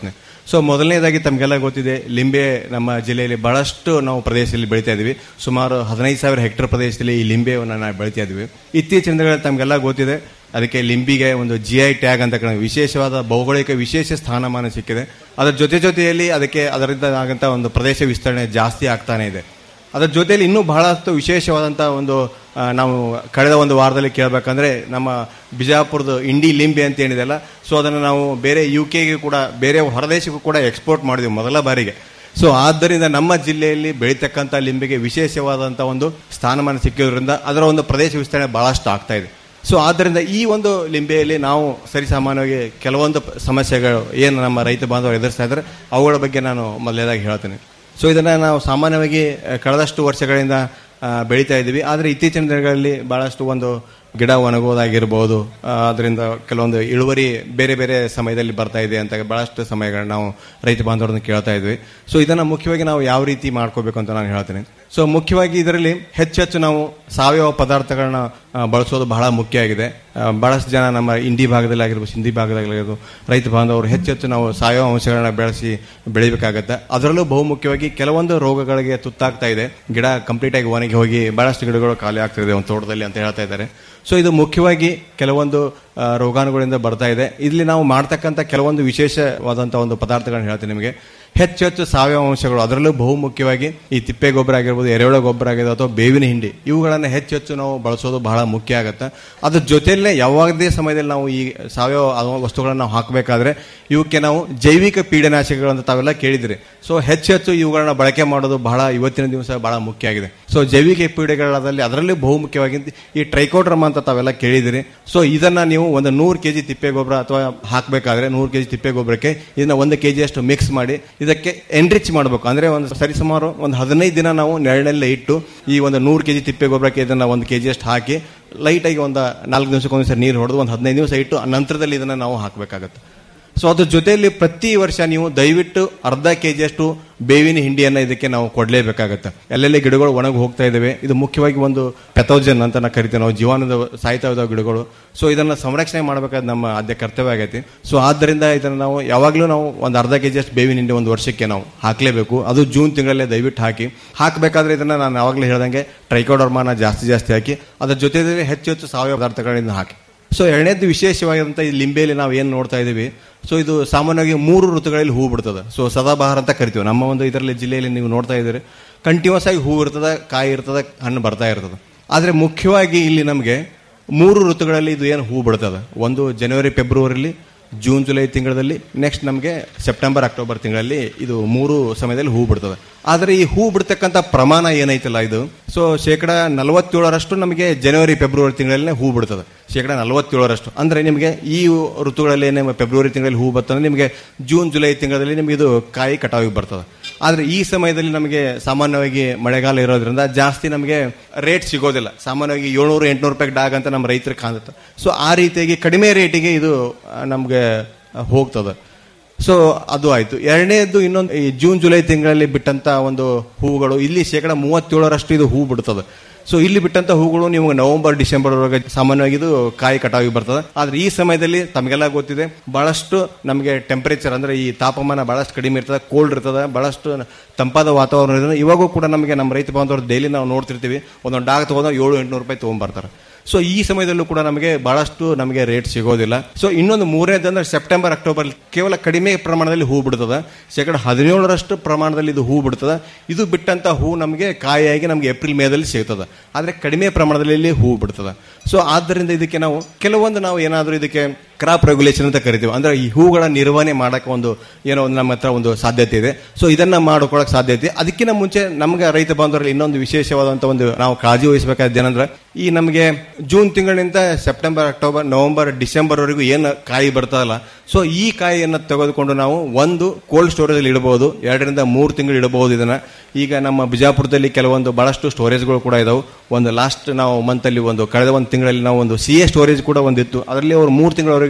So ಮೊದಲನೇದಾಗಿ ತಮಗೆಲ್ಲ ಗೊತ್ತಿದೆ ಲಿಂಬೆ ನಮ್ಮ ಜಿಲ್ಲೆಯಲ್ಲಿ ಬಹಳಷ್ಟು ನಾವು ಪ್ರದೇಶದಲ್ಲಿ ಬೆಳಿತಾ ಇದೀವಿ ಸುಮಾರು ಹದಿನೈದು ಸಾವಿರ ಹೆಕ್ಟೇರ್ ಪ್ರದೇಶದಲ್ಲಿ ಈ ಲಿಂಬೆವನ್ನು ನಾವು ಬೆಳಿತಾ ಇದೀವಿ ಇತ್ತೀಚಿನ ದಿನಗಳಲ್ಲಿ ತಮಗೆಲ್ಲ ಗೊತ್ತಿದೆ ಅದಕ್ಕೆ ಲಿಂಬಿಗೆ ಒಂದು ಜಿ ಐ ಟ್ಯಾಗ್ ಅಂತ ಕರೀತೀವಿ. ವಿಶೇಷವಾದ ಭೌಗೋಳಿಕ ವಿಶೇಷ ಸ್ಥಾನಮಾನ ಸಿಕ್ಕಿದೆ ಅದರ ಜೊತೆ ಜೊತೆಯಲ್ಲಿ ಅದಕ್ಕೆ ಅದರಿಂದ ಆಗಂತ ಒಂದು ಪ್ರದೇಶ ವಿಸ್ತರಣೆ ಜಾಸ್ತಿ ಆಗ್ತಾನೆ ಇದೆ ಅದರ ಜೊತೆಯಲ್ಲಿ ಇನ್ನೂ ಬಹಳಷ್ಟು ವಿಶೇಷವಾದಂಥ ಒಂದು ಆ, ನಾವು ಕಳೆದ ಒಂದು ವಾರದಲ್ಲಿ ಕೇಳಬೇಕಂದ್ರೆ ನಮ್ಮ ಬಿಜಾಪುರದ ಇಂಡಿ ಲಿಂಬೆ ಅಂತ ಏನಿದೆಲ್ಲ ಸೊ ಅದನ್ನು ನಾವು ಬೇರೆ ಯು ಕೆಗೆ ಕೂಡ ಬೇರೆ ಹೊರದೇಶಕ್ಕೂ ಕೂಡ ಎಕ್ಸ್ಪೋರ್ಟ್ ಮಾಡಿದ್ವಿ ಮೊದಲ ಬಾರಿಗೆ ಸೊ ಆದ್ದರಿಂದ ನಮ್ಮ ಜಿಲ್ಲೆಯಲ್ಲಿ ಬೆಳೀತಕ್ಕಂಥ ಲಿಂಬೆಗೆ ವಿಶೇಷವಾದಂಥ ಒಂದು ಸ್ಥಾನಮಾನ ಸಿಕ್ಕಿರೋದ್ರಿಂದ ಅದರ ಒಂದು ಪ್ರದೇಶ ವಿಸ್ತರಣೆ ಬಹಳಷ್ಟು ಆಗ್ತಾ ಇದೆ ಸೊ ಆದ್ದರಿಂದ ಈ ಒಂದು ಲಿಂಬೆಯಲ್ಲಿ ನಾವು ಸರಿಸಾಮಾನ್ಯವಾಗಿ ಕೆಲವೊಂದು ಪ- ಸಮಸ್ಯೆಗಳು ಏನು ನಮ್ಮ ರೈತ ಬಾಂಧವರು ಎದುರಿಸ್ತಾ ಇದ್ದಾರೆ ಅವುಗಳ ಬಗ್ಗೆ ನಾನು ಮೊದಲನೇದಾಗಿ ಹೇಳ್ತೇನೆ ಸೊ ಇದನ್ನು ನಾವು ಸಾಮಾನ್ಯವಾಗಿ ಆ, ಕಳೆದಷ್ಟು ವರ್ಷಗಳಿಂದ ಆ, ಬೆಳೀತಾ ಇದ್ದೀವಿ ಆದರೆ ಇತ್ತೀಚಿನ ದಿನಗಳಲ್ಲಿ ಬಹಳಷ್ಟು ಒಂದು ಗಿಡ ಒಣಗೋದಾಗಿರ್ಬೋದು ಆ, ಅದರಿಂದ ಕೆಲವೊಂದು ಇಳುವರಿ ಬೇರೆ ಬೇರೆ ಸಮಯದಲ್ಲಿ ಬರ್ತಾ ಇದೆ ಅಂತ ಬಹಳಷ್ಟು ಸಮಯಗಳನ್ನ ನಾವು ರೈತ ಬಾಂಧವರನ್ನು ಕೇಳ್ತಾ ಇದ್ವಿ ಸೊ ಇದನ್ನು ಮುಖ್ಯವಾಗಿ ನಾವು ಯಾವ ರೀತಿ ಮಾಡ್ಕೋಬೇಕು ಅಂತ ನಾನು ಹೇಳ್ತೇನೆ ಸೊ ಮುಖ್ಯವಾಗಿ ಇದರಲ್ಲಿ ಹೆಚ್ಚೆಚ್ಚು ನಾವು ಸಾವಯವ ಪದಾರ್ಥಗಳನ್ನ ಆ, ಬಳಸೋದು ಬಹಳ ಮುಖ್ಯ ಆಗಿದೆ ಆ, ಬಹಳಷ್ಟು ಜನ ನಮ್ಮ ಇಂಡಿ ಭಾಗದಲ್ಲಿ ಆಗಿರ್ಬೋದು ಹಿಂದಿ ಭಾಗದಲ್ಲಾಗಿರ್ಬೋದು ರೈತ ಬಾಂಧವರು ಹೆಚ್ಚೆಚ್ಚು ನಾವು ಸಾವಯವ ಅಂಶಗಳನ್ನ ಬೆಳೆಸಿ ಬೆಳಿಬೇಕಾಗತ್ತೆ ಅದರಲ್ಲೂ ಬಹುಮುಖ್ಯವಾಗಿ ಕೆಲವೊಂದು ರೋಗಗಳಿಗೆ ತುತ್ತಾಗ್ತಾ ಇದೆ ಗಿಡ ಕಂಪ್ಲೀಟ್ ಆಗಿ ಒಣಗಿ ಹೋಗಿ ಬಹಳಷ್ಟು ಗಿಡಗಳು ಖಾಲಿ ಆಗ್ತಾ ಇದೆ ಒಂದು ತೋಟದಲ್ಲಿ ಅಂತ ಹೇಳ್ತಾ ಇದ್ದಾರೆ ಸೊ ಇದು ಮುಖ್ಯವಾಗಿ ಕೆಲವೊಂದು ಆ, ರೋಗಾಣುಗಳಿಂದ ಬರ್ತಾ ಇದೆ ಇಲ್ಲಿ ನಾವು ಮಾಡ್ತಕ್ಕಂಥ ಕೆಲವೊಂದು ವಿಶೇಷವಾದಂಥ ಒಂದು ಪದಾರ್ಥಗಳನ್ನ ಹೇಳ್ತೀನಿ ನಿಮಗೆ ಹೆಚ್ಚು ಹೆಚ್ಚು ಸಾವಯವ ಅಂಶಗಳು ಅದರಲ್ಲೂ ಬಹುಮುಖ್ಯವಾಗಿ ಈ ತಿಪ್ಪೆ ಗೊಬ್ಬರ ಆಗಿರ್ಬೋದು ಎರೆಹುಳ ಗೊಬ್ಬರ ಆಗಿರ್ಬೋದು ಅಥವಾ ಬೇವಿನ ಹಿಂಡಿ ಇವುಗಳನ್ನು ಹೆಚ್ಚು ಹೆಚ್ಚು ನಾವು ಬಳಸೋದು ಬಹಳ ಮುಖ್ಯ ಆಗುತ್ತೆ ಅದ್ರ ಜೊತೆಯಲ್ಲೇ ಯಾವಾಗದೇ ಸಮಯದಲ್ಲಿ ನಾವು ಈ ಸಾವಯವ ಅವ- ವಸ್ತುಗಳನ್ನು ನಾವು ಹಾಕಬೇಕಾದ್ರೆ ಇವಕ್ಕೆ ನಾವು ಜೈವಿಕ ಪೀಡನಾಶಕಗಳು ಅಂತ ತಾವೆಲ್ಲ ಕೇಳಿದ್ರಿ ಸೊ ಹೆಚ್ಚು ಹೆಚ್ಚು ಇವುಗಳನ್ನ ಬಳಕೆ ಮಾಡೋದು ಬಹಳ ಇವತ್ತಿನ ದಿವಸ ಬಹಳ ಮುಖ್ಯ ಆಗಿದೆ ಸೊ ಜೈವಿಕ ಪೀಡೆಗಳಲ್ಲಿ ಅದರಲ್ಲಿ ಬಹುಮುಖ್ಯವಾಗಿ ಈ ಟ್ರೈಕೋಡ್ರಮ ಅಂತ ತಾವೆಲ್ಲ ಕೇಳಿದಿರಿ ಸೊ ಇದನ್ನ ನೀವು ಒಂದು ನೂರು ಕೆಜಿ ತಿಪ್ಪೆ ಗೊಬ್ಬರ ಅಥವಾ ಹಾಕಬೇಕಾದ್ರೆ ನೂರು ಕೆಜಿ ತಿಪ್ಪೆ ಗೊಬ್ಬರಕ್ಕೆ ಇದನ್ನ ಒಂದು ಕೆಜಿ ಅಷ್ಟು ಮಿಕ್ಸ್ ಮಾಡಿ ಇದಕ್ಕೆ ಎನ್ರಿಚ್ ಮಾಡಬೇಕು ಅಂದ್ರೆ ಒಂದು ಸರಿಸುಮಾರು ಒಂದು ಹದಿನೈದು ದಿನ ನಾವು ನೆರಳಲ್ಲೇ ಇಟ್ಟು ಈ ಒಂದು ನೂರು ಕೆಜಿ ತಿಪ್ಪೆ ಗೊಬ್ಬರಕ್ಕೆ ಇದನ್ನ ಒಂದು ಕೆಜಿ ಅಷ್ಟು ಹಾಕಿ ಲೈಟಾಗಿ ಒಂದು ನಾಲ್ಕು ದಿವಸಕ್ಕೆ ಒಂದ್ಸರಿ ನೀರು ಹೊಡೆದು ಒಂದು ಹದಿನೈದು ದಿವಸ ಇಟ್ಟು ಆ ನಂತರದಲ್ಲಿ ಇದನ್ನ ನಾವು ಹಾಕಬೇಕಾಗತ್ತೆ ಸೊ ಅದ್ರ ಜೊತೆಯಲ್ಲಿ ಪ್ರತಿ ವರ್ಷ ನೀವು ದಯವಿಟ್ಟು ಅರ್ಧ ಕೆಜಿಯಷ್ಟು ಬೇವಿನ ಹಿಂಡಿಯನ್ನ ಇದಕ್ಕೆ ನಾವು ಕೊಡಲೇಬೇಕಾಗತ್ತೆ ಎಲ್ಲೆಲ್ಲಿ ಗಿಡಗಳು ಒಣಗಿ ಹೋಗ್ತಾ ಇದಾವೆ ಇದು ಮುಖ್ಯವಾಗಿ ಒಂದು ಪೆಥೋಜನ್ ಅಂತ ನಾವು ಕರಿತೀವಿ ನಾವು ಜೀವಾಣುದ ಸಾಯ್ತಾ ಇದಾವೆ ಗಿಡಗಳು ಸೊ ಇದನ್ನ ಸಂರಕ್ಷಣೆ ಮಾಡಬೇಕಾದ ನಮ್ಮ ಆದ್ಯ ಕರ್ತವ್ಯ ಆಗೈತಿ ಸೊ ಆದ್ದರಿಂದ ಇದನ್ನ ನಾವು ಯಾವಾಗಲೂ ನಾವು ಒಂದು ಅರ್ಧ ಕೆಜಿಯಷ್ಟು ಬೇವಿನ ಹಿಂಡಿ ಒಂದು ವರ್ಷಕ್ಕೆ ನಾವು ಹಾಕಲೇಬೇಕು ಅದು ಜೂನ್ ತಿಂಗಳಲ್ಲೇ ದಯವಿಟ್ಟು ಹಾಕಿ ಹಾಕಬೇಕಾದ್ರೆ ಇದನ್ನ ನಾನು ಯಾವಾಗಲೂ ಹೇಳ್ದಂಗೆ ಟ್ರೈಕೋಡರ್ಮಾನ ಜಾಸ್ತಿ ಜಾಸ್ತಿ ಹಾಕಿ ಅದ್ರ ಜೊತೆಯಲ್ಲಿ ಹೆಚ್ಚು ಹೆಚ್ಚು ಸಾವಯವ ಪದಾರ್ಥಗಳಿಂದ ಹಾಕಿ ಸೊ ಎರಡನೇದು ವಿಶೇಷವಾಗಿರುವಂಥ ಈ ಲಿಂಬೆಯಲ್ಲಿ ನಾವು ಏನು ನೋಡ್ತಾ ಇದ್ದೀವಿ ಸೊ ಇದು ಸಾಮಾನ್ಯವಾಗಿ ಮೂರು ಋತುಗಳಲ್ಲಿ ಹೂ ಬಿಡ್ತದೆ ಸೊ ಸದಾಬಹಾರ ಅಂತ ಕರಿತೀವಿ ನಮ್ಮ ಒಂದು ಇದರಲ್ಲಿ ಜಿಲ್ಲೆಯಲ್ಲಿ ನೀವು ನೋಡ್ತಾ ಇದ್ದೀರಿ ಕಂಟಿನ್ಯೂಸ್ ಆಗಿ ಹೂ ಇರ್ತದೆ ಕಾಯಿ ಇರ್ತದೆ ಹಣ್ಣು ಬರ್ತಾ ಇರ್ತದೆ ಆದರೆ ಮುಖ್ಯವಾಗಿ ಇಲ್ಲಿ ನಮಗೆ ಮೂರು ಋತುಗಳಲ್ಲಿ ಇದು ಏನು ಹೂ ಬಿಡ್ತದೆ ಒಂದು ಜನವರಿ ಫೆಬ್ರವರಿಲಿ ಜೂನ್ ಜುಲೈ ತಿಂಗಳಲ್ಲಿ ನೆಕ್ಸ್ಟ್ ನಮಗೆ ಸೆಪ್ಟೆಂಬರ್ ಅಕ್ಟೋಬರ್ ತಿಂಗಳಲ್ಲಿ ಇದು ಮೂರು ಸಮಯದಲ್ಲಿ ಹೂ ಬಿಡ್ತದೆ ಆದರೆ ಈ ಹೂ ಬಿಡ್ತಕ್ಕಂಥ ಪ್ರಮಾಣ ಏನೈತಲ್ಲ ಇದು ಸೊ ಶೇಕಡ ನಲವತ್ತೇಳರಷ್ಟು ನಮಗೆ ಜನವರಿ ಫೆಬ್ರವರಿ ತಿಂಗಳಲ್ಲೇ ಹೂ ಬಿಡ್ತದೆ ಶೇಕಡ ನಲವತ್ತೇಳರಷ್ಟು ಅಂದ್ರೆ ನಿಮಗೆ ಈ ಋತುಗಳಲ್ಲಿ ನಿಮ್ಮ ಫೆಬ್ರವರಿ ತಿಂಗಳಲ್ಲಿ ಹೂ ಬರ್ತದೆ ನಿಮಗೆ ಜೂನ್ ಜುಲೈ ತಿಂಗಳಲ್ಲಿ ನಿಮಗೆ ಇದು ಕಾಯಿ ಕಟಾವಿಗೆ ಬರ್ತದೆ ಆದ್ರೆ ಈ ಸಮಯದಲ್ಲಿ ನಮಗೆ ಸಾಮಾನ್ಯವಾಗಿ ಮಳೆಗಾಲ ಇರೋದ್ರಿಂದ ಜಾಸ್ತಿ ನಮಗೆ ರೇಟ್ ಸಿಗೋದಿಲ್ಲ ಸಾಮಾನ್ಯವಾಗಿ ಏಳ್ನೂರು ಎಂಟ್ನೂರು ರೂಪಾಯಿ ಡಾಗ್ ಅಂತ ನಮ್ಮ ರೈತರಿಗೆ ಕಾಣುತ್ತೆ ಸೊ ಆ ರೀತಿಯಾಗಿ ಕಡಿಮೆ ರೇಟಿಗೆ ಇದು ಆ, ನಮ್ಗೆ ಆ, ಹೋಗ್ತದೆ ಸೊ ಅದು ಆಯ್ತು ಎರಡನೇದು ಇನ್ನೊಂದು ಈ ಜೂನ್ ಜುಲೈ ತಿಂಗಳಲ್ಲಿ ಬಿಟ್ಟಂತ ಒಂದು ಹೂಗಳು ಇಲ್ಲಿ ಶೇಕಡ ಮೂವತ್ತೇಳರಷ್ಟು ಇದು ಹೂ ಬಿಡ್ತದೆ ಸೊ ಇಲ್ಲಿ ಬಿಟ್ಟಂತ ಹೂಗಳು ನೀವು ನವೆಂಬರ್ ಡಿಸೆಂಬರ್ ವರೆಗೆ ಸಾಮಾನ್ಯವಾಗಿ ಇದು ಕಾಯಿ ಕಟಾವಿಗೆ ಬರ್ತದೆ ಆದ್ರೆ ಈ ಸಮಯದಲ್ಲಿ ತಮಗೆಲ್ಲ ಗೊತ್ತಿದೆ ಬಹಳಷ್ಟು ನಮಗೆ ಟೆಂಪರೇಚರ್ ಅಂದ್ರೆ ಈ ತಾಪಮಾನ ಬಹಳಷ್ಟು ಕಡಿಮೆ ಇರ್ತದೆ ಕೋಲ್ಡ್ ಇರ್ತದೆ ಬಹಳಷ್ಟು ತಂಪಾದ ವಾತಾವರಣ ಇರ್ತದೆ ಇವಾಗೂ ಕೂಡ ನಮಗೆ ನಮ್ಮ ರೈತ ಬಾಂಧವರು ಡೈಲಿ ನಾವು ನೋಡ್ತಿರ್ತೀವಿ ಒಂದೊಂದು ಡಾಗ್ ತಗೊಂಡು ಏಳು ಎಂಟುನೂರು ರೂಪಾಯಿ ತಗೊಂಡ್ಬರ್ತಾರೆ ಸೊ ಈ ಸಮಯದಲ್ಲೂ ಕೂಡ ನಮಗೆ ಬಹಳಷ್ಟು ನಮಗೆ ರೇಟ್ ಸಿಗೋದಿಲ್ಲ ಸೊ ಇನ್ನೊಂದು ಮೂರನೇದು ಅಂದ್ರೆ ಸೆಪ್ಟೆಂಬರ್ ಅಕ್ಟೋಬರ್ ಕೇವಲ ಕಡಿಮೆ ಪ್ರಮಾಣದಲ್ಲಿ ಹೂ ಬಿಡ್ತದೆ ಶೇಕಡ ಹದಿನೇಳರಷ್ಟು ಪ್ರಮಾಣದಲ್ಲಿ ಇದು ಹೂ ಬಿಡ್ತದೆ ಇದು ಬಿಟ್ಟಂತ ಹೂ ನಮಗೆ ಕಾಯಿಯಾಗಿ ನಮಗೆ ಏಪ್ರಿಲ್ ಮೇದಲ್ಲಿ ಸಿಗ್ತದೆ ಆದ್ರೆ ಕಡಿಮೆ ಪ್ರಮಾಣದಲ್ಲಿ ಇಲ್ಲಿ ಹೂ ಬಿಡ್ತದೆ ಸೊ ಆದ್ದರಿಂದ ಇದಕ್ಕೆ ನಾವು ಕೆಲವೊಂದು ನಾವು ಏನಾದರೂ ಇದಕ್ಕೆ ಕ್ರಾಪ್ ರೆಗ್ಯುಲೇಷನ್ ಅಂತ ಕರಿತೀವಿ ಅಂದ್ರೆ ಈ ಹೂಗಳ ನಿರ್ವಹಣೆ ಮಾಡಕ್ಕೆ ಒಂದು ಏನೋ ಒಂದು ನಮ್ಮ ಹತ್ರ ಒಂದು ಸಾಧ್ಯತೆ ಇದೆ ಸೊ ಇದನ್ನ ಮಾಡ್ಕೊಳಕ್ ಸಾಧ್ಯತೆ ಇದೆ. ಅದಕ್ಕಿಂತ ಮುಂಚೆ ನಮ್ಗೆ ರೈತ ಬಾಂಧವರಲ್ಲಿ ಇನ್ನೊಂದು ವಿಶೇಷವಾದಂತ ಒಂದು ನಾವು ಕಾಳಜಿ ವಹಿಸಬೇಕಾದ ಏನಂದ್ರೆ ಈ ನಮಗೆ ಜೂನ್ ತಿಂಗಳಿಂದ ಸೆಪ್ಟೆಂಬರ್ ಅಕ್ಟೋಬರ್ ನವೆಂಬರ್ ಡಿಸೆಂಬರ್ ವರೆಗೂ ಏನು ಕಾಯಿ ಬರ್ತದಲ್ಲ ಸೊ ಈ ಕಾಯಿಯನ್ನು ತೆಗೆದುಕೊಂಡು ನಾವು ಒಂದು ಕೋಲ್ಡ್ ಸ್ಟೋರೇಜ್ ಅಲ್ಲಿ ಇಡಬಹುದು ಎರಡರಿಂದ ಮೂರು ತಿಂಗಳು ಇಡಬಹುದು ಇದನ್ನ ಈಗ ನಮ್ಮ ಬಿಜಾಪುರದಲ್ಲಿ ಕೆಲವೊಂದು ಬಹಳಷ್ಟು ಸ್ಟೋರೇಜ್ಗಳು ಕೂಡ ಇದಾವೆ ಒಂದು ಲಾಸ್ಟ್ ನಾವು ಮಂತ್ ಅಲ್ಲಿ ಒಂದು ಕಳೆದ ಒಂದು ತಿಂಗಳಲ್ಲಿ ನಾವು ಒಂದು ಸಿ ಎ ಸ್ಟೋರೇಜ್ ಕೂಡ ಒಂದಿತ್ತು ಅದರಲ್ಲಿ ಅವರು ಮೂರು ತಿಂಗಳವರೆಗೂ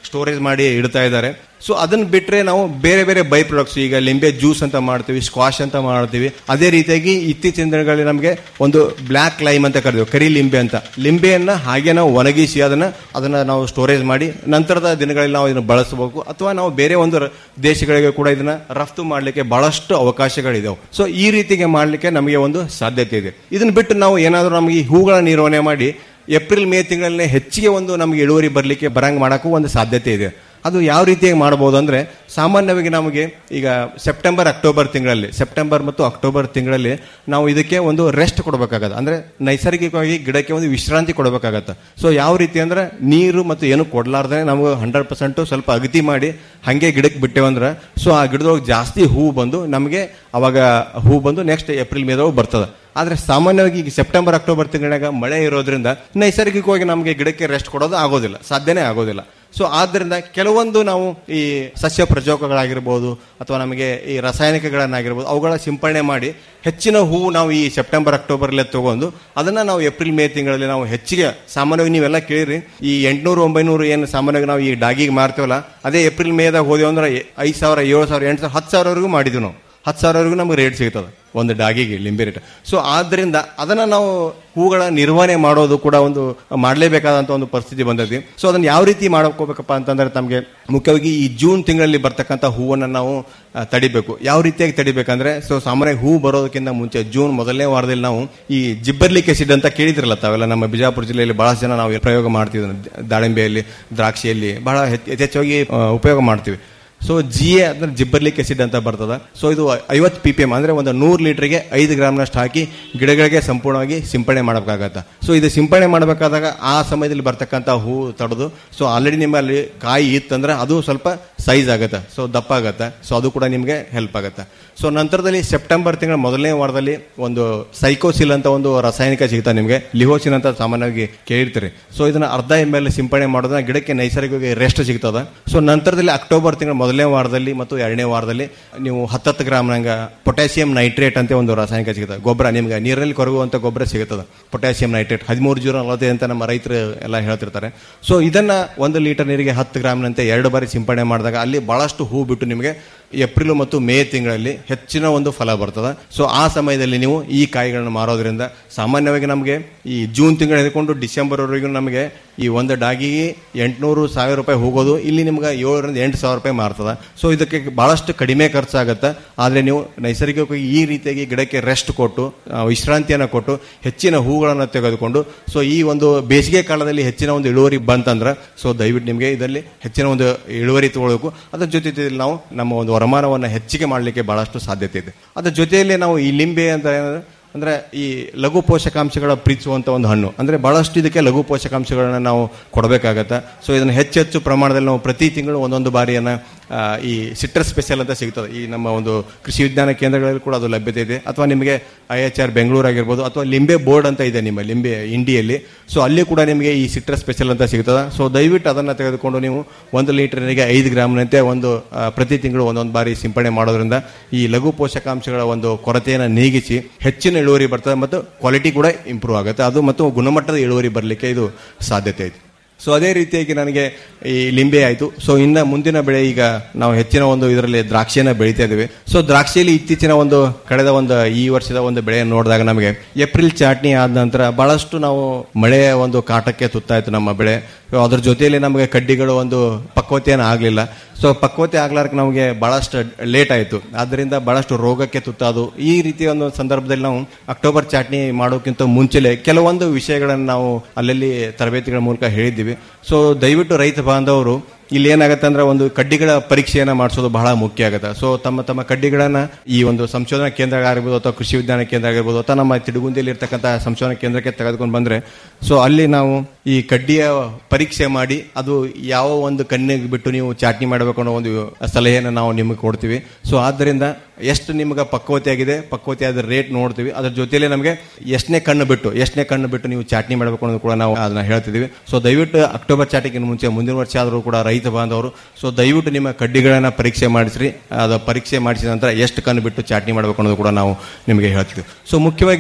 ಸ್ಟೋರೇಜ್ ಮಾಡಿ ಇಡ್ತಾ ಇದ್ದಾರೆ ಸೊ ಅದನ್ನ ಬಿಟ್ರೆ ನಾವು ಬೇರೆ ಬೇರೆ ಬೈ ಪ್ರಾಡಕ್ಟ್ಸ್ ಈಗ ಲಿಂಬೆ ಜ್ಯೂಸ್ ಅಂತ ಮಾಡ್ತೀವಿ ಸ್ಕ್ವಾಶ್ ಅಂತ ಮಾಡ್ತೀವಿ ಅದೇ ರೀತಿಯಾಗಿ ಇತ್ತೀಚಿನ ದಿನಗಳಲ್ಲಿ ನಮಗೆ ಒಂದು ಬ್ಲ್ಯಾಕ್ ಲೈಮ್ ಅಂತ ಕರೆದಿವಿ ಕರಿ ಲಿಂಬೆ ಅಂತ ಲಿಂಬೆಯನ್ನ ಹಾಗೆ ನಾವು ಒಣಗಿಸಿ ಅದನ್ನ ಅದನ್ನ ನಾವು ಸ್ಟೋರೇಜ್ ಮಾಡಿ ನಂತರದ ದಿನಗಳಲ್ಲಿ ನಾವು ಇದನ್ನು ಬಳಸಬೇಕು ಅಥವಾ ನಾವು ಬೇರೆ ಒಂದು ರ- ದೇಶಗಳಿಗೆ ಕೂಡ ಇದನ್ನ ರಫ್ತು ಮಾಡಲಿಕ್ಕೆ ಬಹಳಷ್ಟು ಅವಕಾಶಗಳಿದಾವೆ ಸೊ ಈ ರೀತಿಗೆ ಮಾಡಲಿಕ್ಕೆ ನಮಗೆ ಒಂದು ಸಾಧ್ಯತೆ ಇದೆ ಇದನ್ನ ಬಿಟ್ಟು ನಾವು ಏನಾದರೂ ನಮಗೆ ಈ ಹೂಗಳ ನಿರ್ವಹಣೆ ಮಾಡಿ ಏಪ್ರಿಲ್ ಮೇ ತಿಂಗಳಲ್ಲೇ ಹೆಚ್ಚಿಗೆ ಒಂದು ನಮಗೆ ಇಳುವರಿ ಬರಲಿಕ್ಕೆ ಬರಂಗ್ ಮಾಡೋಕ್ಕೂ ಒಂದು ಸಾಧ್ಯತೆ ಇದೆ ಅದು ಯಾವ ರೀತಿಯಾಗಿ ಮಾಡಬಹುದು ಅಂದ್ರೆ ಸಾಮಾನ್ಯವಾಗಿ ನಮಗೆ ಈಗ ಸೆಪ್ಟೆಂಬರ್ ಅಕ್ಟೋಬರ್ ತಿಂಗಳಲ್ಲಿ ಸೆಪ್ಟೆಂಬರ್ ಮತ್ತು ಅಕ್ಟೋಬರ್ ತಿಂಗಳಲ್ಲಿ ನಾವು ಇದಕ್ಕೆ ಒಂದು ರೆಸ್ಟ್ ಕೊಡಬೇಕಾಗತ್ತೆ ಅಂದ್ರೆ ನೈಸರ್ಗಿಕವಾಗಿ ಗಿಡಕ್ಕೆ ಒಂದು ವಿಶ್ರಾಂತಿ ಕೊಡಬೇಕಾಗತ್ತೆ ಸೊ ಯಾವ ರೀತಿ ಅಂದ್ರೆ ನೀರು ಮತ್ತು ಏನು ಕೊಡ್ಲಾರ್ದೆ ನಾವು ಹಂಡ್ರೆಡ್ ಪರ್ಸೆಂಟ್ ಸ್ವಲ್ಪ ಅಗತಿ ಮಾಡಿ ಹಂಗೆ ಗಿಡಕ್ಕೆ ಬಿಟ್ಟೇವಂದ್ರೆ ಸೊ ಆ ಗಿಡದೊಳಗೆ ಜಾಸ್ತಿ ಹೂ ಬಂದು ನಮಗೆ ಅವಾಗ ಹೂ ಬಂದು ನೆಕ್ಸ್ಟ್ ಏಪ್ರಿಲ್ ಮೇದೊಳಗೆ ಬರ್ತದೆ ಆದ್ರೆ ಸಾಮಾನ್ಯವಾಗಿ ಈಗ ಸೆಪ್ಟೆಂಬರ್ ಅಕ್ಟೋಬರ್ ತಿಂಗಳಾಗ ಮಳೆ ಇರೋದ್ರಿಂದ ನೈಸರ್ಗಿಕವಾಗಿ ನಮಗೆ ಗಿಡಕ್ಕೆ ರೆಸ್ಟ್ ಕೊಡೋದು ಆಗೋದಿಲ್ಲ ಸಾಧ್ಯನೇ ಆಗೋದಿಲ್ಲ ಸೊ ಆದ್ದರಿಂದ ಕೆಲವೊಂದು ನಾವು ಈ ಸಸ್ಯ ಪ್ರಚೋಕಗಳಾಗಿರ್ಬೋದು ಅಥವಾ ನಮಗೆ ಈ ರಾಸಾಯನಿಕಗಳನ್ನಾಗಿರ್ಬೋದು ಅವುಗಳ ಸಿಂಪಡಣೆ ಮಾಡಿ ಹೆಚ್ಚಿನ ಹೂವು ನಾವು ಈ ಸೆಪ್ಟೆಂಬರ್ ಅಕ್ಟೋಬರ್ಲೇ ತಗೊಂಡು ಅದನ್ನ ನಾವು ಏಪ್ರಿಲ್ ಮೇ ತಿಂಗಳಲ್ಲಿ ನಾವು ಹೆಚ್ಚಿಗೆ ಸಾಮಾನ್ಯವಾಗಿ ನೀವೆಲ್ಲ ಕೇಳಿರಿ ಈ ಎಂಟ್ನೂರು ಒಂಬೈನೂರು ಏನು ಸಾಮಾನ್ಯವಾಗಿ ನಾವು ಈ ಡಾಗಿಗೆ ಮಾರ್ತೀವಲ್ಲ ಅದೇ ಏಪ್ರಿಲ್ ಮೇದಾಗ ಹೋದೆವು ಅಂದ್ರೆ ಐದು ಸಾವಿರ ಏಳು ಸಾವಿರ ಎಂಟು ಸಾವಿರ ಹತ್ತು ಸಾವಿರವರೆಗೂ ಮಾಡಿದ್ವಿ ನಾವು ಹತ್ತು ಸಾವಿರವರೆಗೂ ನಮಗೆ ರೇಟ್ ಸಿಗ್ತದೆ ಒಂದು ಡಾಗಿಗೆ ಲಿಂಬೆ ರೇಟ್ ಸೊ ಆದ್ರಿಂದ ಅದನ್ನ ನಾವು ಹೂಗಳ ನಿರ್ವಹಣೆ ಮಾಡೋದು ಕೂಡ ಒಂದು ಮಾಡಲೇಬೇಕಾದಂತ ಒಂದು ಪರಿಸ್ಥಿತಿ ಬಂದೈತಿ ಸೊ ಅದನ್ನ ಯಾವ ರೀತಿ ಮಾಡ್ಕೋಬೇಕಪ್ಪ ಅಂತಂದ್ರೆ ತಮಗೆ ಮುಖ್ಯವಾಗಿ ಈ ಜೂನ್ ತಿಂಗಳಲ್ಲಿ ಬರ್ತಕ್ಕಂಥ ಹೂವನ್ನ ನಾವು ಆ, ತಡಿಬೇಕು ಯಾವ ರೀತಿಯಾಗಿ ತಡಿಬೇಕಂದ್ರೆ ಸೊ ಸಾಮಾನ್ಯ ಹೂ ಬರೋದಕ್ಕಿಂತ ಮುಂಚೆ ಜೂನ್ ಮೊದಲನೇ ವಾರದಲ್ಲಿ ನಾವು ಈ ಜಿಬ್ಬರ್ಲಿಕ್ ಆಸಿಡ್ ಅಂತ ಕೇಳಿದ್ರಲ್ಲ ತಾವೆಲ್ಲ ನಮ್ಮ ಬಿಜಾಪುರ ಜಿಲ್ಲೆಯಲ್ಲಿ ಬಹಳಷ್ಟು ಜನ ನಾವು ಪ್ರಯೋಗ ಮಾಡ್ತೀವಿ ದಾಳಿಂಬೆಯಲ್ಲಿ ದ್ರಾಕ್ಷಿಯಲ್ಲಿ ಬಹಳ ಹೆಚ್ಚ್- ಯಥೇಚ್ಛವಾಗಿ ಆ, ಉಪಯೋಗ ಮಾಡ್ತೀವಿ ಸೊ ಜಿ ಎ ಅಂದ್ರೆ ಜಿಬ್ಬರ್ಲಿಕ್ ಆಸಿಡ್ ಅಂತ ಬರ್ತದ ಸೊ ಇದು ಐವತ್ತು ಪಿ ಪಿ ಎಂ ಅಂದ್ರೆ ಒಂದು ನೂರು ಲೀಟರ್ಗೆ ಐದು ಗ್ರಾಮ್ನಷ್ಟು ಹಾಕಿ ಗಿಡಗಳಿಗೆ ಸಂಪೂರ್ಣವಾಗಿ ಸಿಂಪಡಣೆ ಮಾಡಬೇಕಾಗತ್ತ ಸೊ ಇದು ಸಿಂಪಡಣೆ ಮಾಡಬೇಕಾದಾಗ ಆ ಸಮಯದಲ್ಲಿ ಬರ್ತಕ್ಕಂಥ ಹೂ ತಡೆದು ಸೊ ಆಲ್ರೆಡಿ ನಿಮ್ಮಲ್ಲಿ ಕಾಯಿ ಇತ್ತಂದ್ರೆ ಅದು ಸ್ವಲ್ಪ ಸೈಜ್ ಆಗತ್ತೆ ಸೊ ದಪ್ಪ ಆಗತ್ತೆ ಸೊ ಅದು ಕೂಡ ನಿಮಗೆ ಹೆಲ್ಪ್ ಆಗತ್ತೆ ಸೊ ನಂತರದಲ್ಲಿ ಸೆಪ್ಟೆಂಬರ್ ತಿಂಗಳ ಮೊದಲನೇ ವಾರದಲ್ಲಿ ಒಂದು ಸೈಕೋಸಿಲ್ ಅಂತ ಒಂದು ರಾಸಾಯನಿಕ ಸಿಗ್ತಾ ನಿಮಗೆ ಲಿಹೋಸಿನ್ ಅಂತ ಸಾಮಾನ್ಯವಾಗಿ ಕೇಳಿರ್ತೀರಿ ಸೊ ಇದನ್ನ ಅರ್ಧ ಎಮ್ ಎಲ್ ಸಿಂಪಡಣೆ ಮಾಡೋದ್ರಿಂದ ಗಿಡಕ್ಕೆ ನೈಸರ್ಗಿಕವಾಗಿ ರೆಸ್ಟ್ ಸಿಗ್ತದ ಸೊ ನಂತರದಲ್ಲಿ ಅಕ್ಟೋಬರ್ ತಿಂಗಳ ಮೊದಲನೇ ವಾರದಲ್ಲಿ ಮತ್ತು ಎರಡನೇ ವಾರದಲ್ಲಿ ನೀವು ಹತ್ತತ್ತು ಗ್ರಾಮ್ ನಂಗ ಪೊಟ್ಯಾಸಿಯಂ ನೈಟ್ರೇಟ್ ಅಂತ ಒಂದು ರಾಸಾಯನಿಕ ಸಿಗುತ್ತೆ ಗೊಬ್ಬರ ನಿಮ್ಗೆ ನೀರಲ್ಲಿ ಕೊರಗುವಂತ ಗೊಬ್ಬರ ಸಿಗುತ್ತದೆ ಪೊಟ್ಯಾಸಿಯಂ ನೈಟ್ರೇಟ್ ಹದಿಮೂರು ಜೀರೋ ನಲವತ್ತೈದು ಅಂತ ನಮ್ಮ ರೈತರು ಎಲ್ಲ ಹೇಳ್ತಿರ್ತಾರೆ ಸೊ ಇದನ್ನ ಒಂದು ಲೀಟರ್ ನೀರಿಗೆ ಹತ್ತು ಗ್ರಾಮ್ನಂತೆ ಎರಡು ಬಾರಿ ಸಿಂಪಡಣೆ ಮಾಡಿದಾಗ ಅಲ್ಲಿ ಬಹಳಷ್ಟು ಹೂ ಬಿಟ್ಟು ನಿಮಗೆ ಏಪ್ರಿಲ್ ಮತ್ತು ಮೇ ತಿಂಗಳಲ್ಲಿ ಹೆಚ್ಚಿನ ಒಂದು ಫಲ ಬರ್ತದೆ ಸೊ ಆ ಸಮಯದಲ್ಲಿ ನೀವು ಈ ಕಾಯಿಗಳನ್ನು ಮಾರೋದ್ರಿಂದ ಸಾಮಾನ್ಯವಾಗಿ ನಮಗೆ ಈ ಜೂನ್ ತಿಂಗಳು ಹಿಡ್ಕೊಂಡು ಡಿಸೆಂಬರ್ವರೆಗೂ ನಮಗೆ ಈ ಒಂದು ಡಾಗಿಗೆ ಎಂಟುನೂರು ಸಾವಿರ ರೂಪಾಯಿ ಹೋಗೋದು ಇಲ್ಲಿ ನಿಮ್ಗೆ ಏಳರಿಂದ ಎಂಟು ಸಾವಿರ ರೂಪಾಯಿ ಮಾರ್ತದ ಸೊ ಇದಕ್ಕೆ ಬಹಳಷ್ಟು ಕಡಿಮೆ ಖರ್ಚಾಗತ್ತೆ ಆದರೆ ನೀವು ನೈಸರ್ಗಿಕವಾಗಿ ಈ ರೀತಿಯಾಗಿ ಗಿಡಕ್ಕೆ ರೆಸ್ಟ್ ಕೊಟ್ಟು ಆ, ವಿಶ್ರಾಂತಿಯನ್ನು ಕೊಟ್ಟು ಹೆಚ್ಚಿನ ಹೂಗಳನ್ನು ತೆಗೆದುಕೊಂಡು ಸೊ ಈ ಒಂದು ಬೇಸಿಗೆ ಕಾಲದಲ್ಲಿ ಹೆಚ್ಚಿನ ಒಂದು ಇಳುವರಿ ಬಂತಂದ್ರೆ ಸೊ ದಯವಿಟ್ಟು ನಿಮಗೆ ಇದರಲ್ಲಿ ಹೆಚ್ಚಿನ ಒಂದು ಇಳುವರಿ ತಗೊಳ್ಬೇಕು ಅದ್ರ ಜೊತೆ ನಾವು ನಮ್ಮ ಒಂದು ವರಮಾನವನ್ನು ಹೆಚ್ಚಿಗೆ ಮಾಡಲಿಕ್ಕೆ ಬಹಳಷ್ಟು ಸಾಧ್ಯತೆ ಇದೆ ಅದ್ರ ಜೊತೆಯಲ್ಲಿ ನಾವು ಈ ಲಿಂಬೆ ಅಂತ ಏನಂದ್ರೆ ಅಂದ್ರೆ ಈ ಲಘು ಪೋಷಕಾಂಶಗಳ ಪ್ರೀತಿಸುವಂತ ಒಂದು ಹಣ್ಣು ಅಂದ್ರೆ ಬಹಳಷ್ಟು ಇದಕ್ಕೆ ಲಘು ಪೋಷಕಾಂಶಗಳನ್ನ ನಾವು ಕೊಡಬೇಕಾಗತ್ತೆ ಸೊ ಇದನ್ನ ಹೆಚ್ಚು ಹೆಚ್ಚು ಪ್ರಮಾಣದಲ್ಲಿ ನಾವು ಪ್ರತಿ ತಿಂಗಳು ಒಂದೊಂದು ಬಾರಿಯನ್ನ ಆ, ಈ ಸಿಟ್ರಸ್ ಸ್ಪೆಷಲ್ ಅಂತ ಸಿಗ್ತದೆ ಈ ನಮ್ಮ ಒಂದು ಕೃಷಿ ವಿಜ್ಞಾನ ಕೇಂದ್ರಗಳಲ್ಲಿ ಕೂಡ ಅದು ಲಭ್ಯತೆ ಇದೆ ಅಥವಾ ನಿಮಗೆ ಐ ಎಚ್ ಆರ್ ಬೆಂಗಳೂರು ಆಗಿರ್ಬೋದು ಅಥವಾ ಲಿಂಬೆ ಬೋರ್ಡ್ ಅಂತ ಇದೆ ನಿಮ್ಮ ಲಿಂಬೆ ಇಂಡಿಯಲ್ಲಿ ಸೊ ಅಲ್ಲಿ ಕೂಡ ನಿಮಗೆ ಈ ಸಿಟ್ರಸ್ ಸ್ಪೆಷಲ್ ಅಂತ ಸಿಗ್ತದೆ ಸೊ ದಯವಿಟ್ಟು ಅದನ್ನ ತೆಗೆದುಕೊಂಡು ನೀವು ಒಂದು ಲೀಟರ್ನಿಗೆ ಐದು ಗ್ರಾಮ್ನಂತೆ ಒಂದು ಆ, ಪ್ರತಿ ತಿಂಗಳು ಒಂದೊಂದು ಬಾರಿ ಸಿಂಪಡಣೆ ಮಾಡೋದ್ರಿಂದ ಈ ಲಘು ಪೋಷಕಾಂಶಗಳ ಒಂದು ಕೊರತೆಯನ್ನು ನೀಗಿಸಿ ಹೆಚ್ಚಿನ ಇಳುವರಿ ಬರ್ತದೆ ಮತ್ತು ಕ್ವಾಲಿಟಿ ಕೂಡ ಇಂಪ್ರೂವ್ ಆಗುತ್ತೆ ಅದು ಮತ್ತು ಗುಣಮಟ್ಟದ ಇಳುವರಿ ಬರಲಿಕ್ಕೆ ಇದು ಸಾಧ್ಯತೆ ಇದೆ ಸೊ ಅದೇ ರೀತಿಯಾಗಿ ನನಗೆ ಈ ಲಿಂಬೆ ಆಯಿತು ಸೊ ಇನ್ನು ಮುಂದಿನ ಬೆಳೆ ಈಗ ನಾವು ಹೆಚ್ಚಿನ ಒಂದು ಇದರಲ್ಲಿ ದ್ರಾಕ್ಷಿಯನ್ನು ಬೆಳೀತಾ ಇದ್ದೀವಿ ಸೊ ದ್ರಾಕ್ಷಿಯಲ್ಲಿ ಇತ್ತೀಚಿನ ಒಂದು ಕಳೆದ ಒಂದು ಈ ವರ್ಷದ ಒಂದು ಬೆಳೆಯನ್ನು ನೋಡಿದಾಗ ನಮಗೆ ಏಪ್ರಿಲ್ ಚಾಟ್ನಿ ಆದ ನಂತರ ಬಹಳಷ್ಟು ನಾವು ಮಳೆಯ ಒಂದು ಕಾಟಕ್ಕೆ ತುತ್ತಾಯಿತು ನಮ್ಮ ಬೆಳೆ ಸೊ ಅದ್ರ ಜೊತೆಯಲ್ಲಿ ನಮಗೆ ಕಡ್ಡಿಗಳು ಒಂದು ಪಕ್ವತೆಯನ್ನು ಆಗಲಿಲ್ಲ ಸೊ ಪಕ್ವತೆ ಆಗ್ಲಾರ್ಕ ನಮಗೆ ಬಹಳಷ್ಟು ಲೇಟ್ ಆಯಿತು ಆದ್ದರಿಂದ ಬಹಳಷ್ಟು ರೋಗಕ್ಕೆ ತುತ್ತಾದು ಈ ರೀತಿಯ ಒಂದು ಸಂದರ್ಭದಲ್ಲಿ ನಾವು ಅಕ್ಟೋಬರ್ ಚಾಟ್ನಿ ಮಾಡೋಕ್ಕಿಂತ ಮುಂಚೆಲೆ ಕೆಲವೊಂದು ವಿಷಯಗಳನ್ನು ನಾವು ಅಲ್ಲಲ್ಲಿ ತರಬೇತಿಗಳ ಮೂಲಕ ಹೇಳಿದ್ದೀವಿ ಸೊ ದಯವಿಟ್ಟು ರೈತ ಬಾಂಧವರು ಇಲ್ಲಿ ಏನಾಗುತ್ತೆ ಅಂದ್ರೆ ಒಂದು ಕಡ್ಡಿಗಳ ಪರೀಕ್ಷೆಯನ್ನ ಮಾಡಿಸೋದು ಬಹಳ ಮುಖ್ಯ ಆಗುತ್ತೆ ಸೊ ತಮ್ಮ ತಮ್ಮ ಕಡ್ಡಿಗಳನ್ನ ಈ ಒಂದು ಸಂಶೋಧನಾ ಕೇಂದ್ರ ಆಗಿರ್ಬೋದು ಅಥವಾ ಕೃಷಿ ವಿಜ್ಞಾನ ಕೇಂದ್ರ ಆಗಿರ್ಬೋದು ಅಥವಾ ನಮ್ಮ ತಿಡುಗುಂದಿಯಲ್ಲಿ ಇರ್ತಕ್ಕಂಥ ಸಂಶೋಧನಾ ಕೇಂದ್ರಕ್ಕೆ ತೆಗೆದುಕೊಂಡು ಬಂದ್ರೆ ಸೊ ಅಲ್ಲಿ ನಾವು ಈ ಕಡ್ಡಿಯ ಪರೀಕ್ಷೆ ಮಾಡಿ ಅದು ಯಾವ ಒಂದು ಕಣ್ಣಿಗೆ ಬಿಟ್ಟು ನೀವು ಚಾಟ್ನಿ ಮಾಡಬೇಕು ಅನ್ನೋ ಒಂದು ಸಲಹೆಯನ್ನು ನಾವು ನಿಮಗೆ ಕೊಡ್ತೀವಿ ಸೊ ಆದ್ದರಿಂದ ಎಷ್ಟು ನಿಮ್ಗೆ ಪಕ್ವತೆ ಆಗಿದೆ ಪಕ್ವತೆ ಆದ ರೇಟ್ ನೋಡ್ತೀವಿ ಅದ್ರ ಜೊತೆಲಿ ನಮಗೆ ಎಷ್ಟನೇ ಕಣ್ಣು ಬಿಟ್ಟು ಎಷ್ಟನೇ ಕಣ್ಣು ಬಿಟ್ಟು ನೀವು ಚಾಟ್ನಿ ಮಾಡಬೇಕು ಅನ್ನೋದು ಕೂಡ ನಾವು ಅದನ್ನ ಹೇಳ್ತಿದ್ದೀವಿ ಸೊ ದಯವಿಟ್ಟು ಅಕ್ಟೋಬರ್ ಚಾಟಿಗಿನ ಮುಂಚೆ ಮುಂದಿನ ವರ್ಷ ಆದರೂ ಕೂಡ ರೈತ ಬಾಂಧವರು ಸೊ ದಯವಿಟ್ಟು ನಿಮ್ಮ ಕಡ್ಡಿಗಳನ್ನ ಪರೀಕ್ಷೆ ಮಾಡಿಸ್ರಿ ಅದು ಪರೀಕ್ಷೆ ಮಾಡಿಸಿದ ನಂತರ ಎಷ್ಟು ಕಣ್ಣು ಬಿಟ್ಟು ಚಾಟ್ನಿ ಮಾಡಬೇಕು ಅನ್ನೋದು ಕೂಡ ನಾವು ನಿಮಗೆ ಹೇಳ್ತೀವಿ ಸೊ ಮುಖ್ಯವಾಗಿ